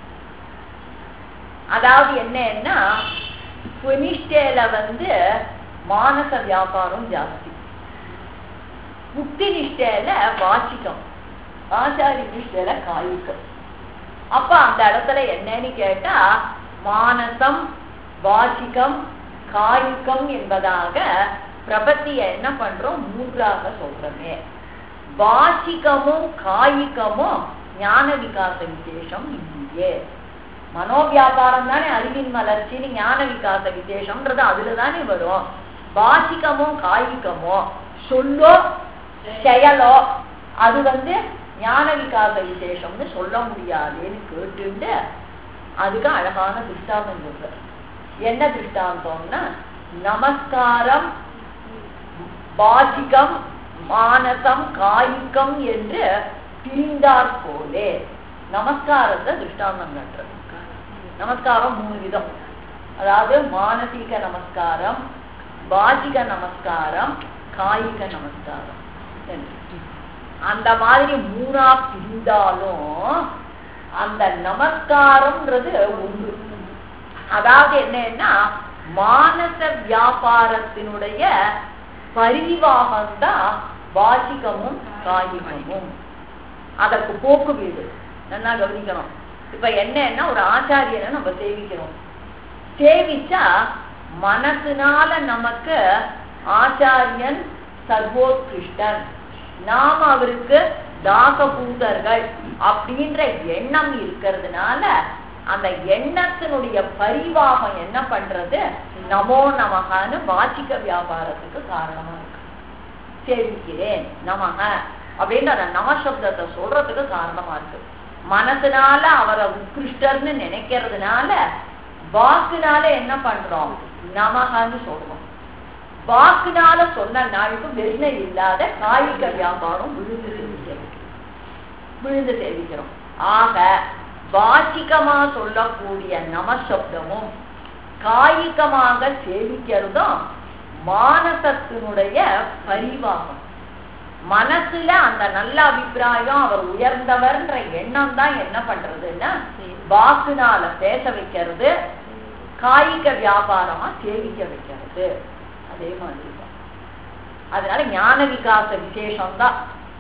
அதாவது என்னன்னா புனிஷ்டேல வந்து மானச வியாபாரம் ஜாஸ்தி முக்தி நிஷ்டேல வாசிக்கம் ஆச்சாரி நிஷ்டேல காய்கம் அப்ப அந்த இடத்துல என்னன்னு கேட்டா மானசம் வாசிகம் காய்கம் என்பதாக பிரபத்திய என்ன பண்றோம் மூன்றாக சொல்றோமே வாசிகமும் காய்கமும் ஞான விகாச விசேஷம் இல்லையே மனோவியாபாரம் தானே அறிவின் மலர்ச்சின்னு ஞான விகாச விசேஷம்ன்றது அதுல தானே வரும் வாசிகமோ காய்கமோ சொல்லோ செயலோ அது வந்து ஞான விகாச விசேஷம்னு சொல்ல முடியாதுன்னு கேட்டுண்டு அதுக்கு அழகான திருஷ்டாந்தம் சொல்ற என்ன திருஷ்டாந்தம்னா நமஸ்காரம் வாசிகம் மானசம் காய்கம் என்று பிரிந்தார் போலே நமஸ்காரத்தை திருஷ்டாந்தம் கட்டுறது நமஸ்காரம் மூணு விதம் அதாவது மானசீக நமஸ்காரம் வாசிக நமஸ்காரம் காயிக நமஸ்காரம் அந்த மாதிரி மூணா பிரிந்தாலும் அந்த நமஸ்காரம்ன்றது ஒன்று அதாவது என்னன்னா மானச வியாபாரத்தினுடைய பரிவாகம் தான் வாசிகமும் காயிகமும் அதற்கு போக்கு வீடு நல்லா கவனிக்கணும் இப்ப என்னன்னா ஒரு ஆச்சாரியனை நம்ம சேவிக்கிறோம் சேவிச்சா மனசுனால நமக்கு ஆச்சாரியன் சர்வோத்கிருஷ்டன் நாம அவருக்கு தாசபூதர்கள் அப்படின்ற எண்ணம் இருக்கிறதுனால அந்த எண்ணத்தினுடைய பரிவாகம் என்ன பண்றது நமோ நமகான்னு வாச்சிக்க வியாபாரத்துக்கு காரணமா இருக்கு சேவிக்கிறேன் நமக அப்படின்ற அந்த நமசப்தத்தை சொல்றதுக்கு காரணமா இருக்கு மனசுனால அவரை உத்கிருஷ்டர்னு நினைக்கிறதுனால வாக்குனால என்ன பண்றோம் நமகன்னு சொல்றோம் வாக்குனால சொன்ன நாளுக்கு வெறுமை இல்லாத காய்க வியாபாரம் விழுந்து சேவிக்கிறோம் விழுந்து சேவிக்கிறோம் ஆக வாச்சிகமா சொல்லக்கூடிய நமசப்தமும் காய்கமாக சேவிக்கிறதும் மானசத்தினுடைய பரிவாகம் மனசுல அந்த நல்ல அபிப்பிராயம் அவர் உயர்ந்தவர்ன்ற எண்ணம் தான் என்ன பண்றதுன்னா வாக்குனால பேச வைக்கிறது காய்க வியாபாரமா சேவிக்க வைக்கிறது அதே மாதிரி தான் அதனால ஞான விகாச விசேஷம் தான்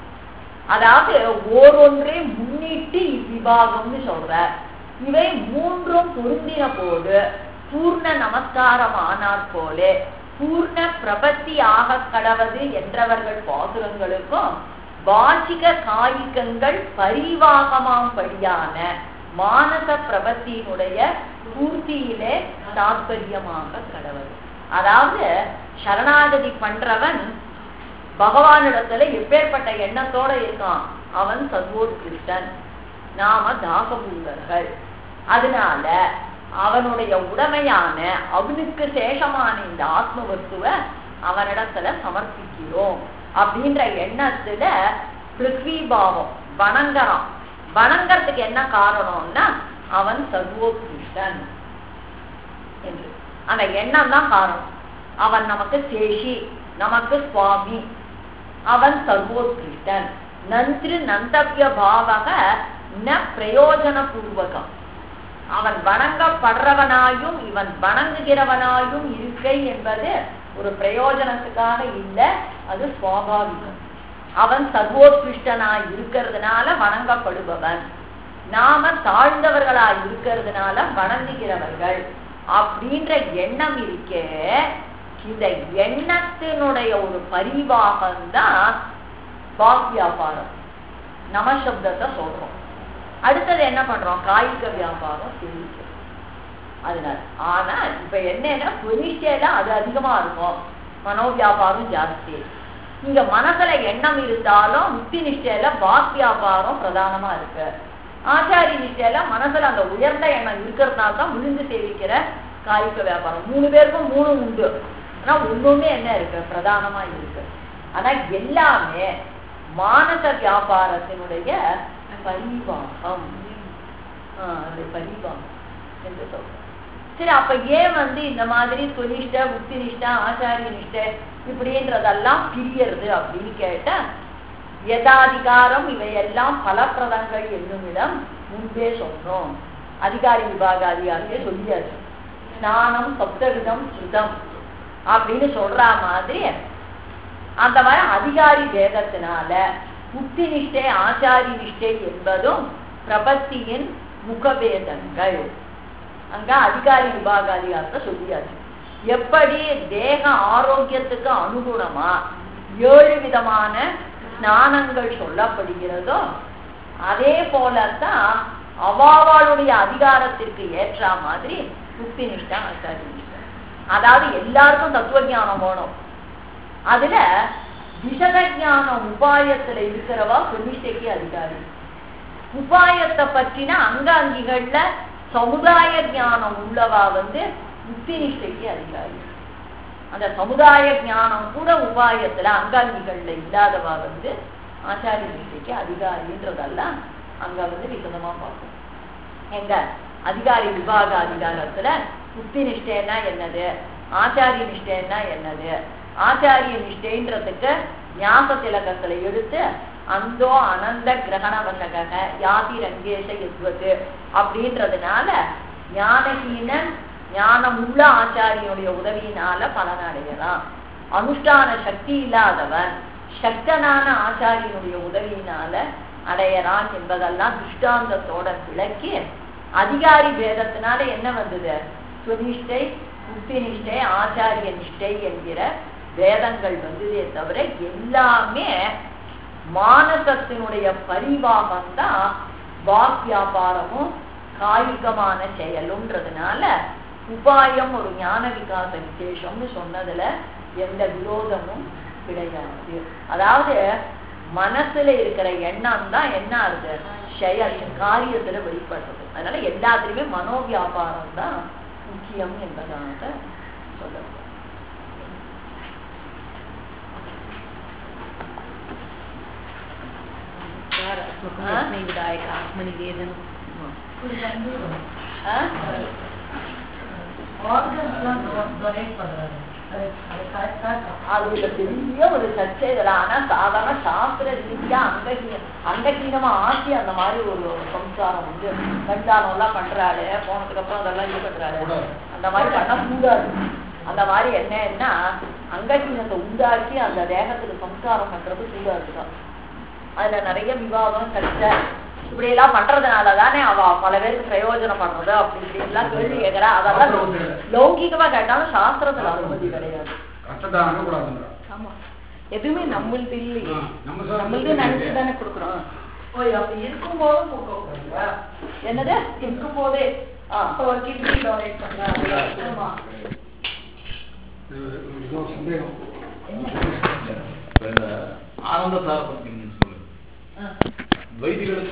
அதாவது ஓரொன்றே முன்னிட்டு இவ்விபாகம்னு சொல்ற இவை மூன்றும் பொருந்தின போது பூர்ண நமஸ்காரம் ஆனாற் போலே பூர்ண பிரபத்தி ஆக கடவது என்றவர்கள் பாசுரங்களுக்கும் வாச்சிக காய்கங்கள் பரிவாகமாம் படியான மானச பிரபத்தியினுடைய பூர்த்தியிலே தாற்பயமாக கடவது அதாவது சரணாகதி பண்றவன் பகவானிடத்துல எப்பேற்பட்ட எண்ணத்தோட இருக்கான் அவன் சர்வோத்கிருஷ்டன் நாம தாசபூதர்கள் அதனால அவனுடைய உடமையான அவனுக்கு சேஷமான இந்த ஆத்ம வஸ்துவ அவனிடத்துல சமர்ப்பிக்கிறோம் அப்படின்ற எண்ணத்துல பிருத்வி பாவம் வணங்குறான் வணங்கறதுக்கு என்ன காரணம்னா அவன் சர்வோத்கிருஷ்டன் என்று அந்த எண்ணம் தான் காரணம் அவன் நமக்கு சேஷி நமக்கு சுவாமி அவன் சர்வோத்கிருஷ்டன் நந்திரு நந்தவிய பாவக ந பிரயோஜன பூர்வகம் அவன் வணங்கப்படுறவனாயும் இவன் வணங்குகிறவனாயும் இருக்கை என்பது ஒரு பிரயோஜனத்துக்காக இல்லை அது சுவாபாவிகம் அவன் சர்வோத்கிருஷ்டனாய் இருக்கிறதுனால வணங்கப்படுபவன் நாம தாழ்ந்தவர்களாய் இருக்கிறதுனால வணங்குகிறவர்கள் அப்படின்ற எண்ணம் இருக்கே இந்த எண்ணத்தினுடைய ஒரு பரிவாகம் தான் வாக்கியாபாரம் நமசப்தத்தை சொல்றோம் அடுத்தது என்ன பண்றோம் காய்க வியாபாரம் சேவிக்கிறோம் அதனால ஆனா இப்ப என்னன்னா புனிஷ்டையில அது அதிகமா இருக்கும் மனோவியாபாரம் ஜாஸ்தி இங்க மனசுல எண்ணம் இருந்தாலும் முக்தி நிஷ்டையில வாக் வியாபாரம் பிரதானமா இருக்கு ஆச்சாரி நிஷ்டையில மனசுல அந்த உயர்ந்த எண்ணம் இருக்கிறதுனால தான் விழுந்து சேவிக்கிற காய்க வியாபாரம் மூணு பேருக்கும் மூணு உண்டு ஆனா ஒண்ணுமே என்ன இருக்கு பிரதானமா இருக்கு ஆனா எல்லாமே மானச வியாபாரத்தினுடைய பரிவாகம் ஆஹ் அது பரிவாகம் என்று சொல்றோம் சரி அப்ப ஏன் வந்து இந்த மாதிரி துனிஷ்ட புத்தி நிஷ்டா ஆச்சாரிய நிஷ்ட இப்படின்றதெல்லாம் பிரியறது அப்படின்னு கேட்டா யதாதிகாரம் இவையெல்லாம் பலப்பிரதங்கள் என்னுமிடம் முன்பே சொன்னோம் அதிகாரி விபாக அதிகாரியே சொல்லியாச்சு ஸ்நானம் சப்தவிதம் சுதம் அப்படின்னு சொல்ற மாதிரி அந்த மாதிரி அதிகாரி வேதத்தினால புத்தி நிஷ்டை ஆச்சாரி நிஷ்டை என்பதும் பிரபத்தியின் முகவேதங்கள் அங்க அதிகாரி விபாக அதிகாரத்தை சொல்லியாச்சு எப்படி தேக ஆரோக்கியத்துக்கு அனுகுணமா ஏழு விதமான ஸ்நானங்கள் சொல்லப்படுகிறதோ அதே போலத்தான் அவாவாளுடைய அதிகாரத்திற்கு ஏற்ற மாதிரி முக்தி நிஷ்டா ஆச்சாரி நிஷ்டா அதாவது எல்லாருக்கும் தத்துவ ஞானம் வேணும் அதுல விஷத ஞானம் உபாயத்துல இருக்கிறவா பிரதிஷ்டைக்கு அதிகாரி உபாயத்தை பற்றின அங்காங்கிகள்ல சமுதாய ஞானம் உள்ளவா வந்து முக்தி நிஷ்டைக்கு அதிகாரி அந்த சமுதாய ஞானம் கூட உபாயத்துல அங்காங்கிகள்ல இல்லாதவா வந்து ஆச்சாரிய நிஷ்டைக்கு அதிகாரின்றதெல்லாம் அங்க வந்து விசதமா பார்க்கும் எங்க அதிகாரி விபாக அதிகாரத்துல முக்தி நிஷ்டைன்னா என்னது ஆச்சாரிய நிஷ்டைன்னா என்னது ஆச்சாரிய நிஷ்டைன்றதுக்கு ஞாச திலகத்துல எடுத்து அந்தோ அனந்த கிரகண வசக யாதி ரங்கேஷ எத்வது அப்படின்றதுனால ஞானஹீனன் ஞானம் உள்ள ஆச்சாரியனுடைய உதவியினால பலனடையலாம் அனுஷ்டான சக்தி இல்லாதவன் சக்தனான ஆச்சாரியனுடைய உதவியினால அடையறான் என்பதெல்லாம் திருஷ்டாந்தத்தோட விளக்கி அதிகாரி பேதத்தினால என்ன வந்தது சுனிஷ்டை முக்தி நிஷ்டை ஆச்சாரிய நிஷ்டை என்கிற வேதங்கள் வந்ததே தவிர எல்லாமே மானசத்தினுடைய பரிவாகம் தான் வாக் வியாபாரமும் காய்கமான செயலும்ன்றதுனால உபாயம் ஒரு ஞான விகாச விசேஷம்னு சொன்னதுல எந்த விரோதமும் கிடையாது அதாவது மனசுல இருக்கிற எண்ணம் தான் என்ன ஆகுது செயல் காரியத்துல வெளிப்படுறது அதனால எல்லாத்துலயுமே மனோ வியாபாரம் தான் முக்கியம் என்பதாக சொல்லணும் விதாயக ஆத்மனி வேதனம் ஆ? அதுல பெரிய ஒரு சர்ச்சை இதெல்லாம் ஆனா சாதாரண சாஸ்திர ரீதியா அங்ககீன அங்ககீனமா ஆக்கி அந்த மாதிரி ஒரு சம்சாரம் வந்து கண்டானம் எல்லாம் பண்றாரு போனதுக்கு அப்புறம் அதெல்லாம் இது பண்றாரு அந்த மாதிரி பண்ணக்கூடாது அந்த மாதிரி என்னன்னா அங்ககீனத்தை உண்டாக்கி அந்த தேகத்துக்கு சம்சாரம் பண்றது கூடாதுதான் அதுல நிறைய விவாதம் சர்ச்சை இப்படி எல்லாம் பண்றதுனால தானே அவ பல பேருக்கு பிரயோஜனம் பண்றது அப்படி இப்படி எல்லாம் கேள்வி கேட்கிறா அதெல்லாம் லௌகிகமா கேட்டாலும் சாஸ்திரத்துல அனுமதி கிடையாது கஷ்டத்தை அணுகக்கூடாதுன்றா ஆமா எதுவுமே நம்மளுது இல்லையே ஆ, நம்ம சார் நம்மளுது நினைச்சு தானே கொடுக்குறோம் ஓய் அப்படி இருக்கும்போதும் கொடுக்க என்னது இருக்கும் போதே ஒரு கிட்னி டொனேட் பண்றாங்க ஆமா இது- இது ஒரு சந்தேகம் ஆனந்த சார பத்தி சொல்லுங்க ஆ. வைதிகளுக்கு